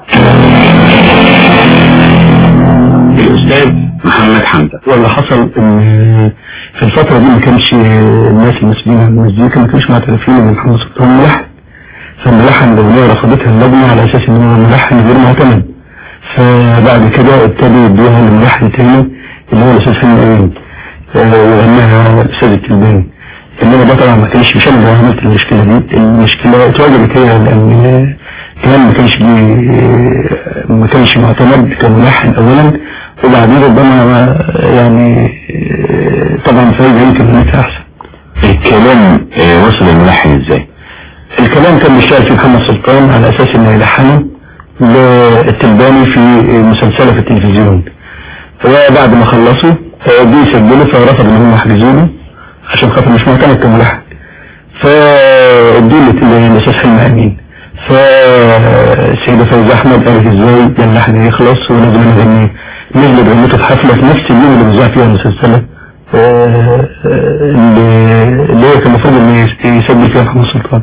الاستاذ محمد حمزه واللي حصل ان في الفترة دي ما كانش الناس المسؤولين عن المزيكا ما كانوش معترفين ان محمد سلطان ملحن فالملحن الأغنية رفضتها اللجنة على أساس إن هو ملحن غير معتمد فبعد كده ابتدوا يدوها لملحن تاني اللي هو الأستاذ فيلم أمين آه، وغناها الأستاذ التلباني إنما ده طبعا ما كانش مش أنا اللي عملت المشكلة دي المشكلة اتواجدت هي لأن كمان ما كانش بي ما كانش معتمد كملحن أولا وبعدين ربما ما- يعني آه، طبعا فايدة يمكن غنيتها أحسن الكلام آه، وصل الملحن ازاي الكلام كان بيشتغل فيه محمد سلطان على اساس انه يلحنه للتلباني في مسلسله في التلفزيون وبعد ما خلصوا آه، جه يسجلوا فرفض ان هم يحجزوا له عشان خاطر مش معتمد كملحن فادوا له الاستاذ حلمي امين فالسيدة فوزي احمد قالت ازاي ده اللحن يخلص ولازم نغنيه نزلت غنيته في حفلة في نفس اليوم اللي بيذاع فيها المسلسلة آه، آه، اللي اللي هو كان المفروض ان يس- يسجل فيها محمد سلطان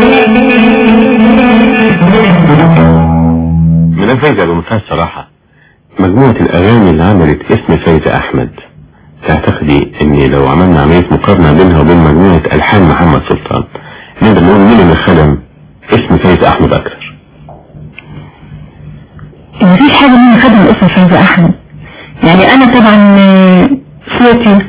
مدام فايزة بمنتهى الصراحة مجموعة الأغاني اللي عملت اسم فايزة أحمد تعتقدي إن لو عملنا عملية مقارنة بينها وبين مجموعة ألحان محمد سلطان نقدر نقول مين اللي خدم اسم فايزة أحمد أكتر؟ مفيش حاجة من خدم اسم فايزة أحمد يعني أنا طبعا آه، صوتي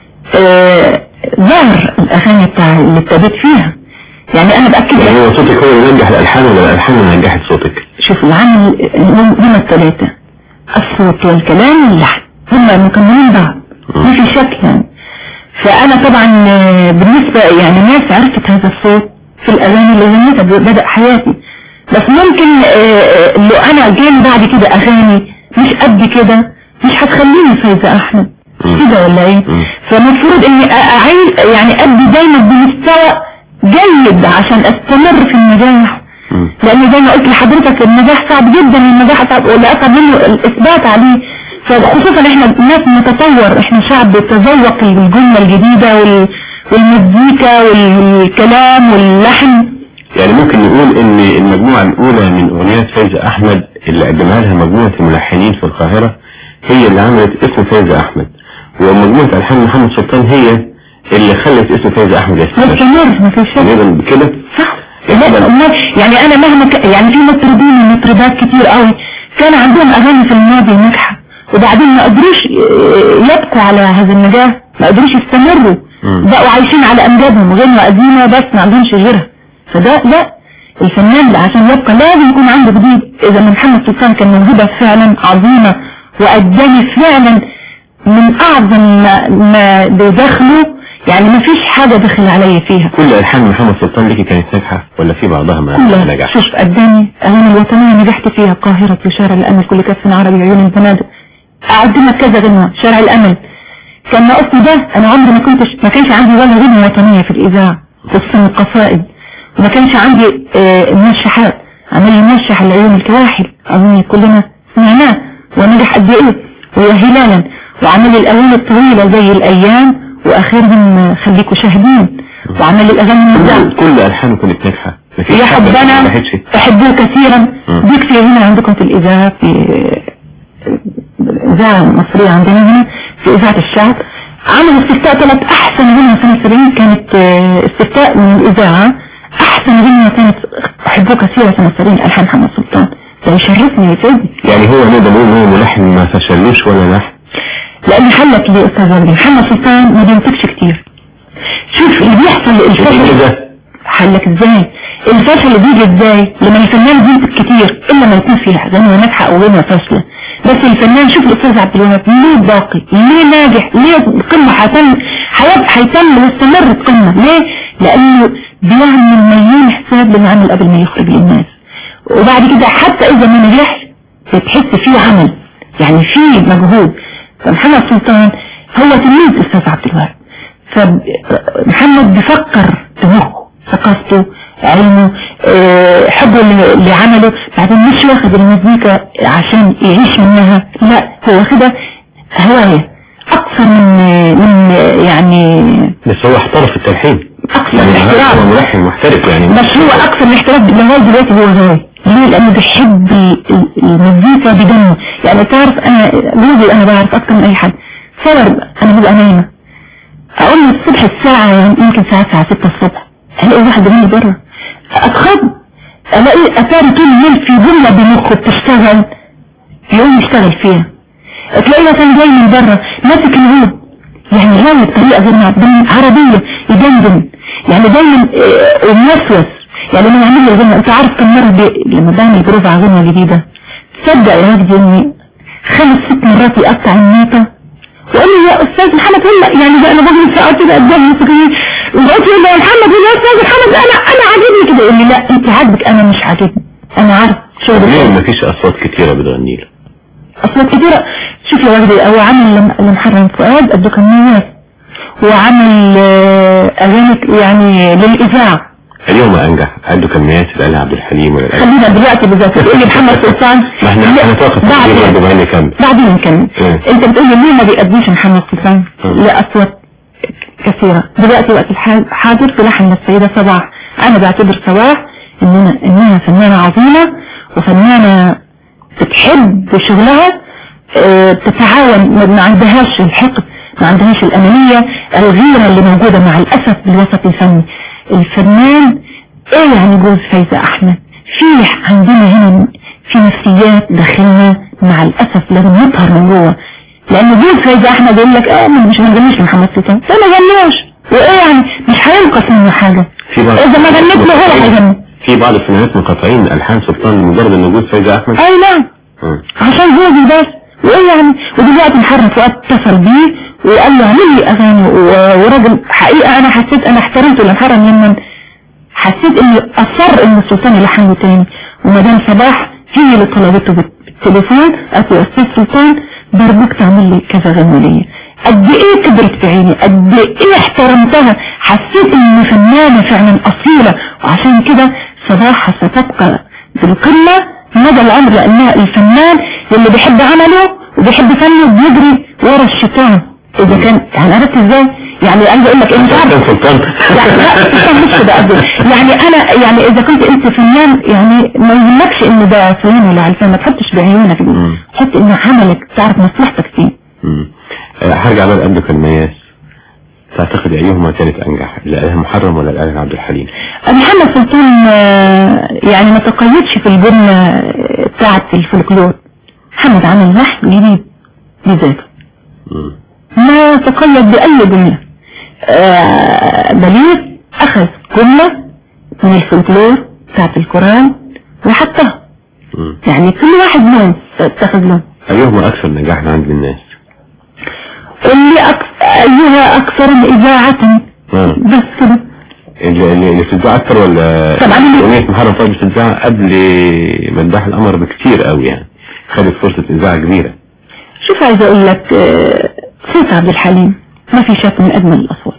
آه، ظهر الأغاني بتاع اللي ابتديت فيها يعني أنا بأكد يعني لك هو صوتك هو اللي نجح الألحان ولا الألحان اللي نجحت صوتك؟ شوف العمل هما الثلاثة الصوت والكلام واللحن هما مكملين بعض ما في شك يعني فأنا طبعا آه، بالنسبة يعني ناس عرفت هذا الصوت في الأغاني اللي غنيتها بدأ حياتي بس ممكن آه، آه، لو أنا جاي بعد كده أغاني مش قد كده مش هتخليني فايزة أحمد مم. كده ولا ايه مم. فالمفروض اني أ- اعيد يعني ادي دايما بمستوى جيد عشان استمر في النجاح مم. لان زي ما قلت لحضرتك النجاح صعب جدا النجاح صعب واللي اصعب منه الاثبات عليه فخصوصا احنا ناس نتطور احنا شعب تذوق الجملة الجديدة وال- والمزيكا والكلام واللحن يعني ممكن نقول ان المجموعة الاولى من اغنيات فايزة احمد اللي قدمها لها مجموعة الملحنين في القاهرة هي اللي عملت اسم فايزة احمد ومجموعة الحان محمد سلطان هي اللي خلت اسم فايزة احمد يستمر مستمر ما فيش شك نقدر بكده صح لا أمال- يعني انا مهما ك... يعني في مطربين ومطربات كتير قوي كان عندهم اغاني في الماضي ناجحه وبعدين ما قدروش ي- يبقوا على هذا النجاح ما قدروش يستمروا مم. بقوا عايشين على امجادهم غنوة قديمة بس ما عندهمش غيرها فده لا الفنان ده عشان يبقى لازم يكون عنده جديد اذا ما محمد سلطان كان موهبة فعلا عظيمة وقدامي فعلا من اعظم ما, ما بدخله يعني ما فيش حاجة دخل عليا فيها كل الحان محمد سلطان ليكي كانت ناجحة ولا في بعضها ما كلها نجحش شوف قدامي اغاني الوطنية نجحت فيها قاهرة وشارع الامل كل كف عربي عيون البنادق اقدم لك كذا غنوة شارع الامل كان ناقصني ده انا عمري ما كنتش ما كانش عندي ولا غنوة وطنية في الاذاعة خصوصا القصائد وما كانش عندي آه، موشحات عمال يموشح العيون الكواحل اظن كلنا سمعناه ونجح قد ايه ويا هلالا وعمل الاغاني الطويلة زي الايام واخرهم خليكوا شاهدين وعمل الاغاني المذاعة كل الحانه كانت ناجحة مفيش يا حاجة ما حبنا نجحتش احبوه كثيرا مم. دي كتير هنا عندكم في الاذاعة في اذاعة مصرية عندنا هنا في اذاعة الشعب عملوا استفتاء ثلاث احسن غنوة سنة 70 كانت آه، استفتاء من الاذاعة احسن غنوة كانت احبوه كثيرا سنة 70 الحان محمد سلطان ده يشرفني ويسعدني يعني هو نقدر نقول ان هو ملحن ما فشلوش ولا لحن لان حلك ليه استاذ وردي محمد سلطان ما بينتجش كتير شوف اللي بيحصل ليه الفشل كده حلك ازاي الفشل اللي بيجي ازاي لما الفنان بينتج كتير الا ما يكون فيها غنوة ناجحة او غنوة فاشلة بس الفنان شوف الاستاذ عبد الوهاب ليه باقي ليه ناجح ليه القمة هتم هيبقى هيتم ويستمر القمة ليه لانه بيعمل مليون حساب لما عمل قبل ما يخرج للناس وبعد كده حتى اذا ما نجحش بتحس فيه عمل يعني فيه مجهود فمحمد سلطان هو تلميذ استاذ عبد الوهاب فمحمد بيفكر دماغه ثقافته علمه آه، حبه ل- لعمله بعدين مش واخد المزيكا عشان يعيش منها لا هو واخدها هواية اكثر من من يعني بس هو احترف التلحين اكثر يعني من هو احتراف ملحن محترف يعني بس هو اكثر من احتراف لغايه دلوقتي هو هواي ليه لانه بيحب ال- ال- المزيكا بدمه يعني تعرف انا جوزي انا بعرف اكثر من اي حد صور انا ببقى نايمه اقول له الصبح الساعه يعني يمكن الساعه الساعه 6 الصبح الاقي واحد مني بره اتخض الاقي اتاري طول الليل في جمله بمخه بتشتغل يقوم يشتغل فيها تلاقي مثلا جاي من بره ماسك العود يعني غاوي بطريقه غير معقوله عربيه يدندن يعني دايما آه، وموسوس يعني لما يعمل لي غنى انت عارف كم مره بي... لما بعمل بروف على غنى جديده تصدق يا راجل اني خمس ست مرات يقطع النوتة وقال لي يا استاذ محمد هلا يعني ده انا بقول ساعات كده قدام الموسيقيين وقلت له يا محمد يا استاذ محمد انا انا عاجبني كده يقول لي لا انت عاجبك انا مش عاجبني انا عارف شغل ليه مفيش اصوات كتيرة بتغني له اصوات كتيرة شوف يا وجدي هو عمل لم- لمحرم فؤاد الدكانيات وعمل آه، اغاني يعني للاذاعه اليوم انجح عنده كميات اللي قالها عبد الحليم ولا قالها- خلينا دلوقتي بالذات تقول لي محمد سلطان ما احنا لا، هنتوقف بعدين. برضه بقى نكمل بعدين نكمل إيه. انت بتقول لي ليه ما بيأديش محمد سلطان إيه. لأصوات كثيرة دلوقتي وقت الحا- حاضر في لحن السيدة صباح انا بعتبر صباح اننا انها فنانة عظيمة وفنانة بتحب شغلها اه، بتتعاون ما ما عندهاش الحقد ما عندهاش الأنانية الغيرة اللي موجودة مع الأسف بالوسط الفني الفنان ايه يعني جوز فايزة احمد في عندنا هنا في نفسيات داخلنا مع الاسف لازم نطهر من جوه لان جوز فايزة احمد يقول لك اه مش ما نغنيش لمحمد سلطان ده ما غنوش وايه يعني مش هينقص منه حاجة في بعض اذا ما غنيت له هو هيغني في بعض الفنانات مقاطعين الحان سلطان لمجرد ان وجود فايزة احمد اي نعم مم. عشان جوزي بس وايه يعني ودلوقتي محرم فؤاد اتصل بيه وقال له اعمل لي اغاني و- وراجل حقيقة انا حسيت انا احترمته لمحرم لما حسيت انه اصر ان السلطان يلحنه تاني ومدام صباح هي اللي طلبته بالتليفون قالت له يا استاذ سلطان برجوك تعمل لي كذا غنى ليا قد ايه كبرت في عيني قد ايه احترمتها حسيت اني فنانة فعلا اصيلة وعشان كده صباح ستبقى بالقمة مدى العمر لانها الفنان اللي بيحب عمله وبيحب فنه بيجري ورا الشيطان اذا كان يعني عرفت ازاي يعني عايز اقول لك انت كان سلطان يعني لا سلطان مش كده قصدي يعني انا يعني اذا كنت انت فنان يعني ما يهمكش ان ده فلان ولا علفان ما تحطش بعيونك دي مم. حط ان عملك تعرف مصلحتك فيه مم. آه، هرجع بقى لقلب كالمياس تعتقد ايهما كانت انجح اللي قالها محرم ولا اللي قالها عبد الحليم محمد سلطان آه، يعني ما تقيدش في الجملة بتاعة الفولكلور محمد عمل لحن جديد لذاته مم. ما تقيد بأي جملة آه، بليغ أخذ جملة من الفولكلور بتاعة القرآن وحطها مم. يعني كل واحد لون اتخذ لون ايهما اكثر نجاحا عند الناس اللي أكثر أيها أكثر إذاعة مم. بس كده اللي اللي اللي بتتذاع اكتر ولا طبعاً اللي- اغنية محرم فؤاد بتتذاع قبل مداح القمر بكتير قوي يعني خدت فرصة اذاعة كبيرة شوف عايز أقول لك آه، صوت عبد الحليم ما في شك من أجمل الأصوات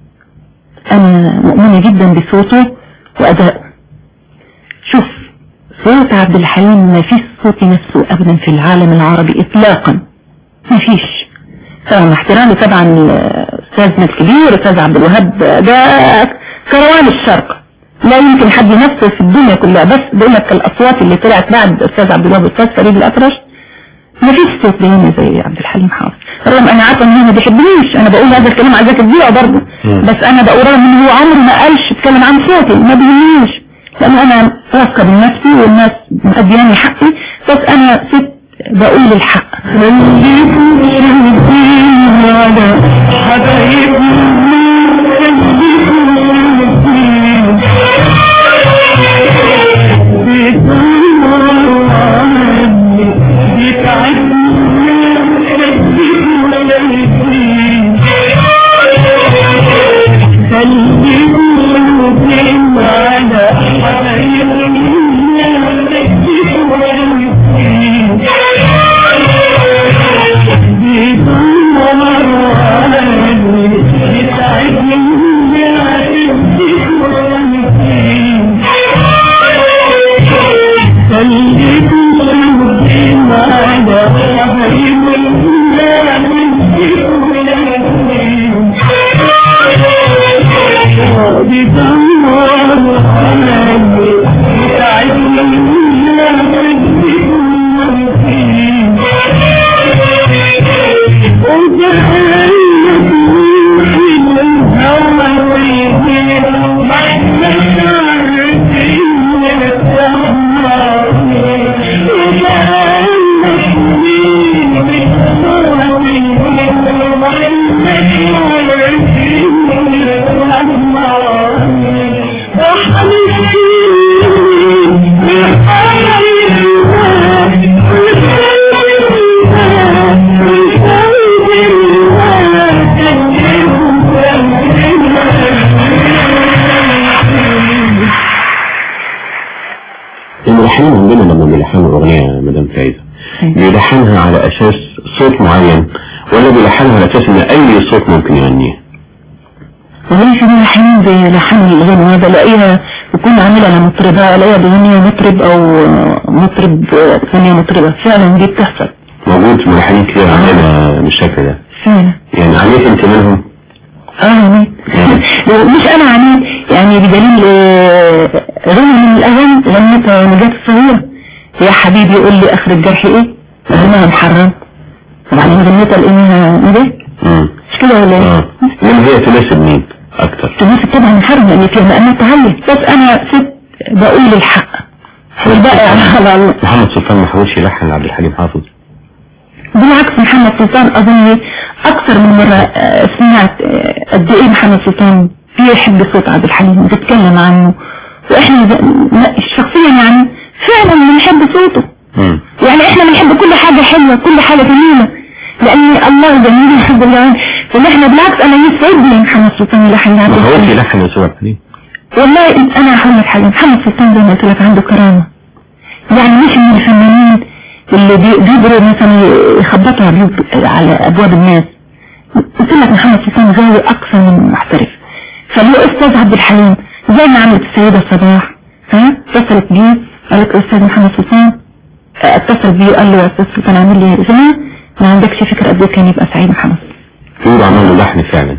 أنا مؤمنة جدا بصوته وأدائه شوف صوت عبد الحليم ما فيش صوت نفسه أبدا في العالم العربي إطلاقا ما فيش طبعا مع احترامي طبعا أستاذنا الكبير أستاذ عبد الوهاب ده كروان الشرق لا يمكن حد ينفذ في الدنيا كلها بس بقول لك الأصوات اللي طلعت بعد أستاذ عبد الوهاب أستاذ فريد الأطرش ما فيش صوت بيني زي عبد الحليم حافظ رغم انا عارفه ان هو ما بيحبنيش انا بقول هذا الكلام عايزاك تبيعه برضه مم. بس انا بقول رغم ان هو عمره ما قالش اتكلم عن صوتي ما بيهمنيش لان انا واثقه من نفسي والناس مدياني حقي بس انا ست بقول الحق خليكم شاهدين على حبايبنا خليكم على الملحنين عندنا لما بيلحنوا اغنيه يا مدام فايزه بيلحنها على اساس صوت معين ولا بيلحنها على اساس ان اي صوت ممكن يغنيه والله في ملحنين بيلحنوا الأغاني هذا لاقيها يكون عاملها لمطربة الاقيها بغنية مطرب أو مطرب ثانية مطربة فعلا دي بتحصل موجود ملحنين كتير عندنا بالشكل ده فعلا يعني عليك انت منهم اه عميد مش انا عميد يعني بدليل آه، غنى من الاغاني غنتها نجاة الصغيرة يا حبيبي قول لي اخر الجرح ايه غناها محرم وبعدين غنيتها لانها نجاة امم مش كده ولا اه ايه؟ لان هي تناسب مين اكتر تناسب طبعا محرم لان فيها مقامات عالية بس انا ست بقول الحق والباقي على الله محمد سلطان ما حاولش يلحن لعبد الحليم حافظ بالعكس محمد سلطان أظن أكثر من مرة آه، سمعت آه، قد إيه محمد سلطان بيحب صوت عبد الحليم بيتكلم عنه وإحنا ب- لا، شخصيا يعني فعلا بنحب صوته امم يعني إحنا بنحب كل حاجة حلوة كل حاجة جميلة لأن الله جميل يحب الجمال فإحنا بالعكس أنا يسعدني محمد سلطان يلحن عبد ما حاولش الحليم يلحن يا استاذ عبد الحليم والله أنا هقول لك حاجة محمد سلطان زي ما قلت لك عنده كرامة يعني مش من الفنانين اللي بي- بيقدروا مثلا يخبطوا على بيوت- على أبواب الناس قلت لك محمد سلطان زاوي أكثر من محترف فلو أستاذ عبد الحليم زي ما عملت السيدة صباح ها اتصلت بيه قالت له أستاذ محمد سلطان اه، اتصل بيه وقال له يا أستاذ سلطان عامل لي زمان ما عندكش فكرة قد إيه كان يبقى سعيد محمد بيقولوا عمل له لحن فعلا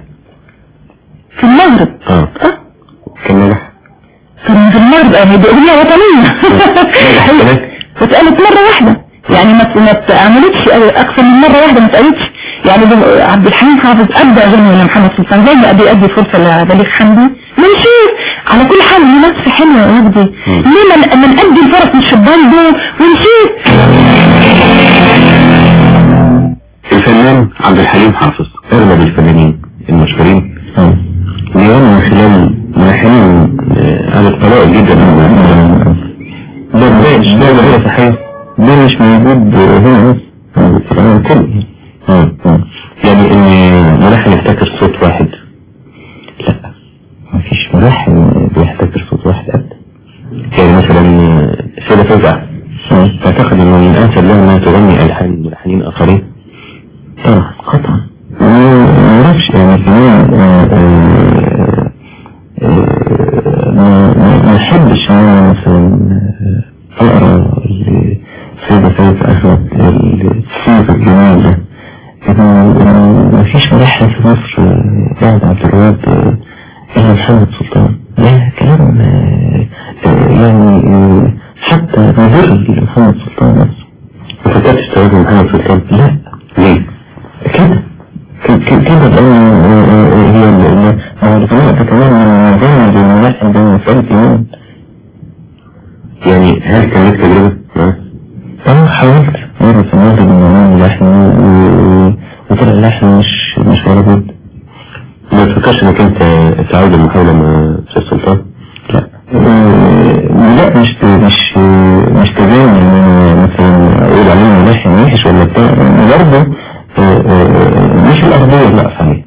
في المغرب اه اه كان لحن كان في المغرب اه، دي أغنية وطنية هناك واتقالت مرة واحدة يعني ما ما اتعملتش اكثر من مرة واحدة ما اتقالتش يعني ده عبد الحليم حافظ ابدا اغنية لمحمد سلطان زي ما ادي ادي فرصة لبليغ حمدي بنشوف على كل حال منافسة حلوة يا وجدي ليه ما ما نأدي الفرص للشبان دول ونشوف الفنان عبد الحليم حافظ اغلب الفنانين المشهورين بيغنوا من خلال ملحنين آه، على القلائل جدا ده مش ده غير صحيح ده مش موجود هنا بس موجود في العالم كله آه، آه. يعني ان ملحن يحتكر صوت واحد لا مفيش ملحن بيحتكر صوت واحد ابدا يعني مثلا آه، سيدة فزع تعتقد انه من انسب لها انها تغني الحان ملحنين اخرين طبعا قطعا ما اعرفش يعني كمان آه، آه، آه، ما ما- ما احبش ان انا مثلا آه، اقرا السيدة سيد احمد الصوت الجميل ده إنه إنه ما فيش ملحن في مصر آه، بعد عبد الوهاب آه، إلا محمد سلطان ده كلام آه، آه، يعني آه، حتى مضر لمحمد سلطان نفسه ما فكرتش تواجه محمد سلطان لا ليه؟ كده ك- ك- كده لأن آه، آه، هي ال- ال- هو القناة كمان من ضمن الملحن ده مسألة إيمان يعني هل كان لك تجربة؟ ها؟ أنا حاولت مرة في المغرب إن أعمل لحن و- وطلع اللحن مش مش ولا بد ما تفكرش إنك أنت تعود المحاولة مع أستاذ سلطان؟ لا آه، لا مش مش مش تبين ان انا مثلا اقول عليه ملحن وحش ولا بتاع برضه آه، آه، مش الارضية لا صحيح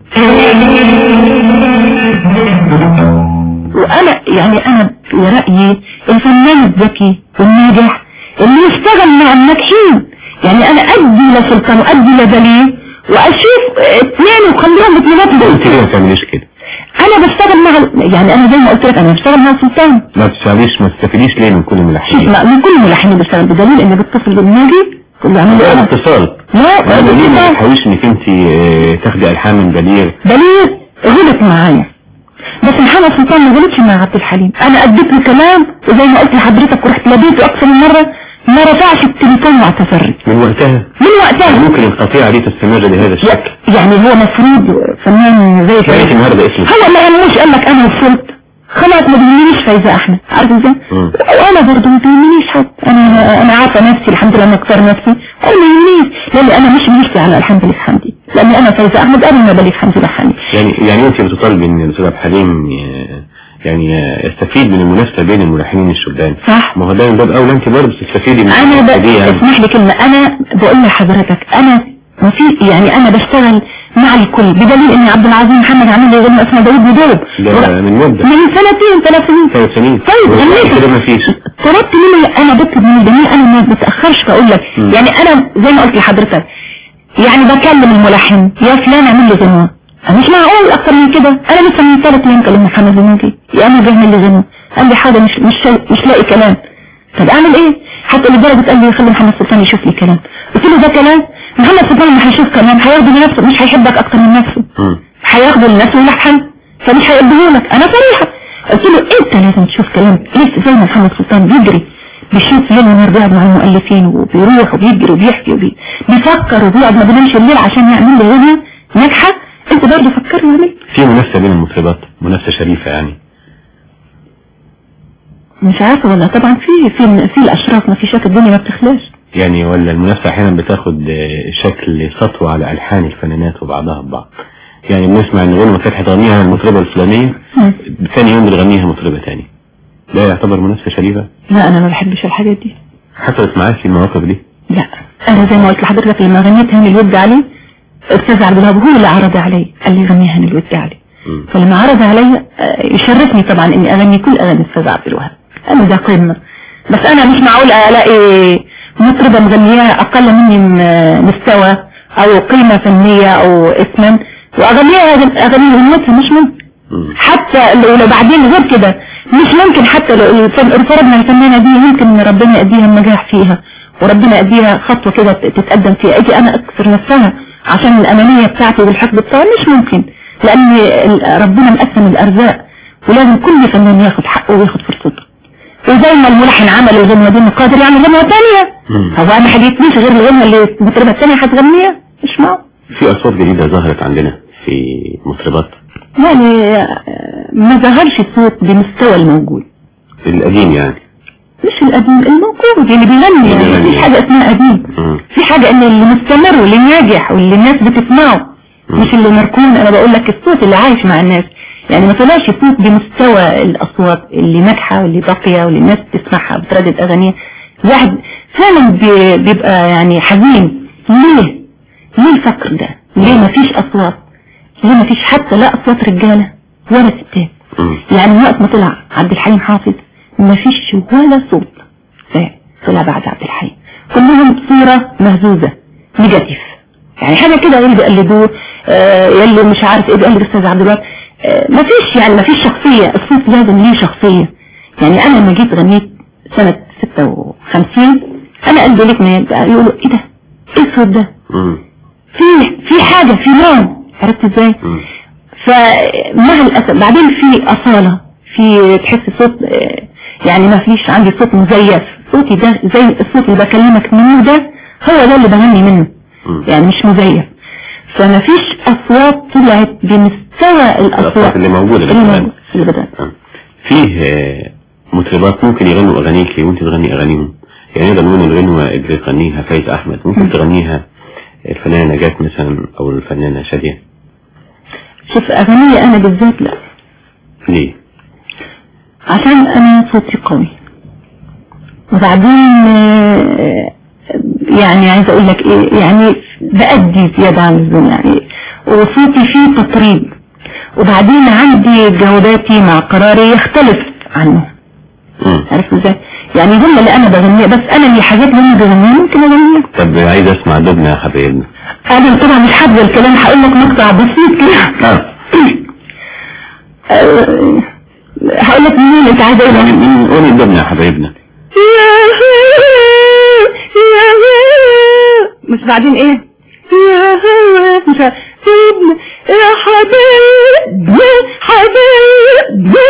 وانا يعني انا برأيي الفنان الذكي والناجح اللي يشتغل مع الناجحين يعني انا ادي لسلطان وادي لدليل واشوف اثنين وخليهم اثنينات انت دول ليه ما تعمليش كده؟ انا بشتغل مع يعني انا زي ما قلت لك انا بشتغل مع سلطان ما تستفيديش ما تستفيديش ليه من كل شوف الملحنين؟ ما من كل الملحنين بشتغل بدليل اني بتصل بالناجي كل عمل ده انا اتصال لا ده دليل ما اتصال. تحاوليش انك انت آه، تاخدي الحان من بليغ دليل غلط معايا بس محمد سلطان ما غلطش مع عبد الحليم انا اديت له كلام وزي ما قلت لحضرتك ورحت لبيته اكثر من مره ما رفعش التليفون واعتذر لي. من وقتها من وقتها ممكن القطيعة دي تستمر بهذا الشكل يعني هو مفروض فنان زي شايف كده النهارده اسمه هو ما يهمنيش قال لك انا وصلت خلاص ما بيهمنيش فايزة احمد عارف ازاي مم. وانا برضه ما بيهمنيش حد انا انا عارفه نفسي الحمد لله انا اكثر نفسي انا ما يهمنيش لان انا مش بنفسي على الحمد لله حمدي لان انا فايزة احمد قبل ما بليغ حمدي لحني يعني يعني انت بتطالبي ان الاستاذ عبد الحليم ي- يعني يستفيد من المنافسة بين الملحنين الشبان صح ما هو ده من باب اولى انت برضه تستفيدي من انا ب... دي يعني. اسمح لي كلمة انا بقول لحضرتك انا ما في يعني انا بشتغل مع الكل بدليل ان عبد العظيم محمد عامل لي غنى اسمها داود بدوب ده من مدة من سنتين ثلاث سنين ثلاث سنين طيب وبعد غنيت كده ما فيش طلبت منه انا بطلب من الجميع انا ما بتاخرش بقول لك مم. يعني انا زي ما قلت لحضرتك يعني بكلم الملحن يا فلان اعمل لي غنوه أنا مش معقول اكتر من كده انا لسه من ثلاث ايام كلمت محمد الموجي يا انا بيعمل لي غنوه قال لي حاجه مش مش مش لاقي كلام طب اعمل ايه حتى لدرجه قال لي خلي محمد سلطان يشوف لي كلام قلت له ده كلام محمد سلطان ما هيشوف كلام هياخده لنفسه مش هيحبك اكتر من نفسه مم. هياخده لنفسه ويلحن فمش هيقدمهولك انا صريحة قلت له انت لازم تشوف كلام لسه زي ما محمد سلطان بيجري بيشوف ليل ونهار بيقعد مع المؤلفين وبيروح وبيجري وبيحكي وبي... بيفكر وبيقعد ما بينامش الليل عشان يعمل لي غنية ناجحة انت برضه فكر واعمل في منافسة بين المطربات منافسة شريفة يعني مش عارفة والله طبعا في في في الاشراف ما في شك الدنيا ما بتخلاش يعني ولا المنافسة احيانا بتاخد آه، شكل سطوة على الحان الفنانات وبعضها ببعض يعني بنسمع ان غنوة كانت هتغنيها المطربة الفلانية مم. ثاني يوم بتغنيها مطربة تاني ده يعتبر منافسة شريفة لا انا ما بحبش الحاجات دي حصلت معاك في المواقف دي لا انا زي ما قلت لحضرتك لما غنيت هاني الود علي استاذ عبد الوهاب هو اللي عرض علي قال لي غني هاني الود علي مم. فلما عرض علي آه، يشرفني طبعا اني اغني كل اغاني استاذ عبد الوهاب انا ده قمه بس انا مش معقول الاقي مطربه مغنياها اقل مني م- مستوى او قيمه فنيه او اسما واغنيها اغني غنيتها مش ممكن مم. حتى لو لو بعدين غير كده مش ممكن حتى لو الفن- فرضنا الفنانة دي يمكن ان ربنا يديها النجاح فيها وربنا يديها خطوة كده ت- تتقدم فيها اجي انا اكسر نفسها عشان الانانية بتاعتي والحقد بتاعي مش ممكن لان ال- ربنا مقسم الارزاق ولازم كل فنان ياخد حقه وياخد فرصته وزي ما الملحن عمل الغنوة دي إنه قادر يعمل غنوة تانية مم. هو انا حديثنيش غير الغنوة اللي المطربة التانية هتغنيها مش معقول في اصوات جديدة ظهرت عندنا في مطربات يعني آه، ما ظهرش صوت بمستوى الموجود القديم يعني مش القديم الموجود اللي بيغني اللي يعني بيغني. مفيش حاجة اسمها قديم مم. في حاجة ان اللي مستمر واللي ناجح واللي الناس بتسمعه مم. مش اللي مركون انا بقول لك الصوت اللي عايش مع الناس يعني ما طلعش صوت بمستوى الاصوات اللي ناجحة واللي باقية واللي الناس بتسمعها بتردد اغانيها الواحد فعلا بي- بيبقى يعني حزين ليه ليه الفقر ده ليه ما فيش اصوات ليه ما فيش حتى لا اصوات رجالة ولا ستات مم. يعني وقت ما طلع عبد الحليم حافظ ما فيش ولا صوت لا، طلع بعد عبد الحليم كلهم صورة مهزوزة نيجاتيف يعني حاجة كده اللي بيقلدوه آه يلي مش عارف ايه بيقلد استاذ عبد الوهاب آه ما فيش يعني ما فيش شخصية الصوت لازم ليه شخصية يعني انا لما جيت غنيت سنة 56 انا قلبي لك ما يبقى يقولوا ايه ده ايه الصوت ده مم. في في حاجة في نوع عرفت ازاي مم. فمع الأسف بعدين في أصالة في تحس صوت آه، يعني ما فيش عندي صوت مزيف صوتي ده زي الصوت اللي بكلمك منه ده هو ده اللي بغني منه مم. يعني مش مزيف فما فيش أصوات طلعت بمستوى الأصوات الأصوات اللي موجودة اللي بالفعل. موجودة اللي بدأت آه. فيه آه، مطربات ممكن يغنوا اغانيك وانت تغني اغانيهم يعني نقدر نقول الغنوة اللي تغنيها فايز احمد ممكن تغنيها الفنانة نجاة مثلا او الفنانة شادية شوف أغنية أنا بالذات لا ليه؟ عشان انا صوتي قوي وبعدين آه، يعني عايزه اقول لك ايه يعني بأدي زيادة عن اللزوم يعني وصوتي فيه تطريب وبعدين عندي جواباتي مع قراري يختلف عنه مم. عارف ازاي يعني هم اللي انا بغنيها بس انا اللي حاجات اللي انا بغنيها ممكن اغنيها طب عايز اسمع دبنا يا حبايبنا انا طبعا مش حافظه الكلام هقول لك مقطع بسيط كده اه آه، هقول لك مين انت عايز اقول يعني من قولي دبنا يا حبايبنا مش بعدين ايه يا هوا مش عارف. سيبنا يا حبيبي حبيبي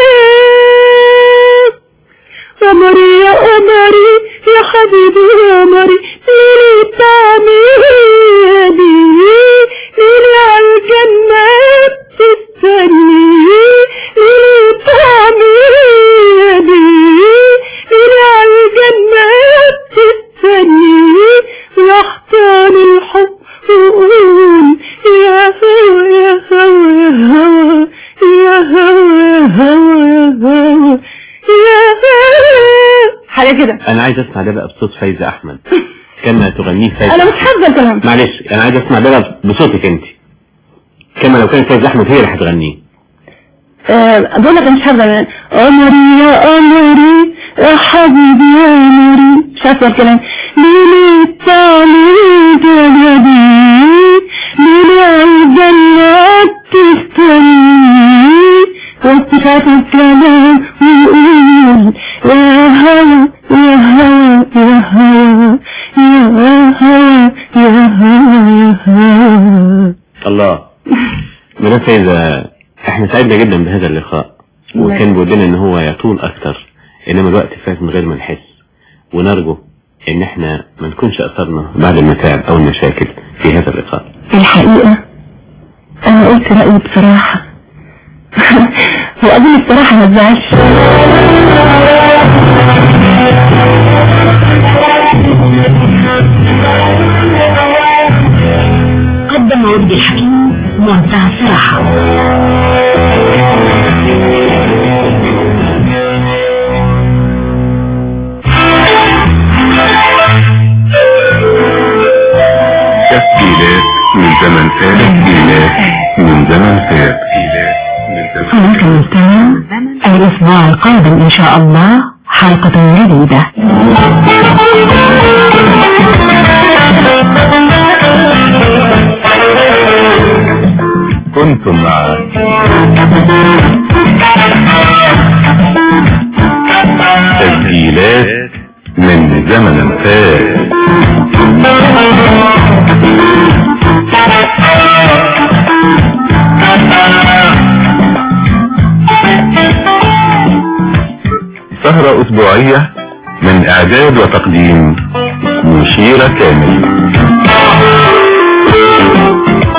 قمري يا قمري يا حبيبي يا قمري ليلي تعملي ليلي عالجنة تستني ليلي تعملي ليلي عالجنة تستني واحتان الحب وقول يا هوا يا هوا يا هوا يا هوا يا هوا يا هوا حاجة كده انا عايز اسمع ده بقى بصوت فايزة احمد كما تغنيه فايزة انا مش أحمد. حافظة الكلام معلش انا عايز اسمع ده بقى بصوتك انت كما لو كانت فايزة احمد هي اللي هتغنيه آه، بقول لك مش حافظه قمري يا قمري يا حبيبي يا قمري مش عارفه الكلام ليلة التعليد يا جديد ليلة الجنة تستني وانت عارفه الكلام ويقول يا هوا يا هوا يا هوا يا هوا يا هوا يا هوا الله مدام فايزة احنا سعدنا جدا بهذا اللقاء وكان بيقول لنا ان هو يطول اكتر انما الوقت فات من غير ما نحس ونرجو ان احنا ما نكونش اثرنا بعد المتاعب او المشاكل في هذا اللقاء الحقيقة انا قلت رأيي بصراحة وأظن الصراحة ما تزعلش قدم وجدي الحكيم منتهى الصراحة تسجيلات من زمن فات تسجيلات من زمن فات هناك المستمع الأسبوع القادم إن شاء الله حلقة جديدة كنتم مع تسجيلات من زمن فات سهرة أسبوعية من إعداد وتقديم مشيرة كامل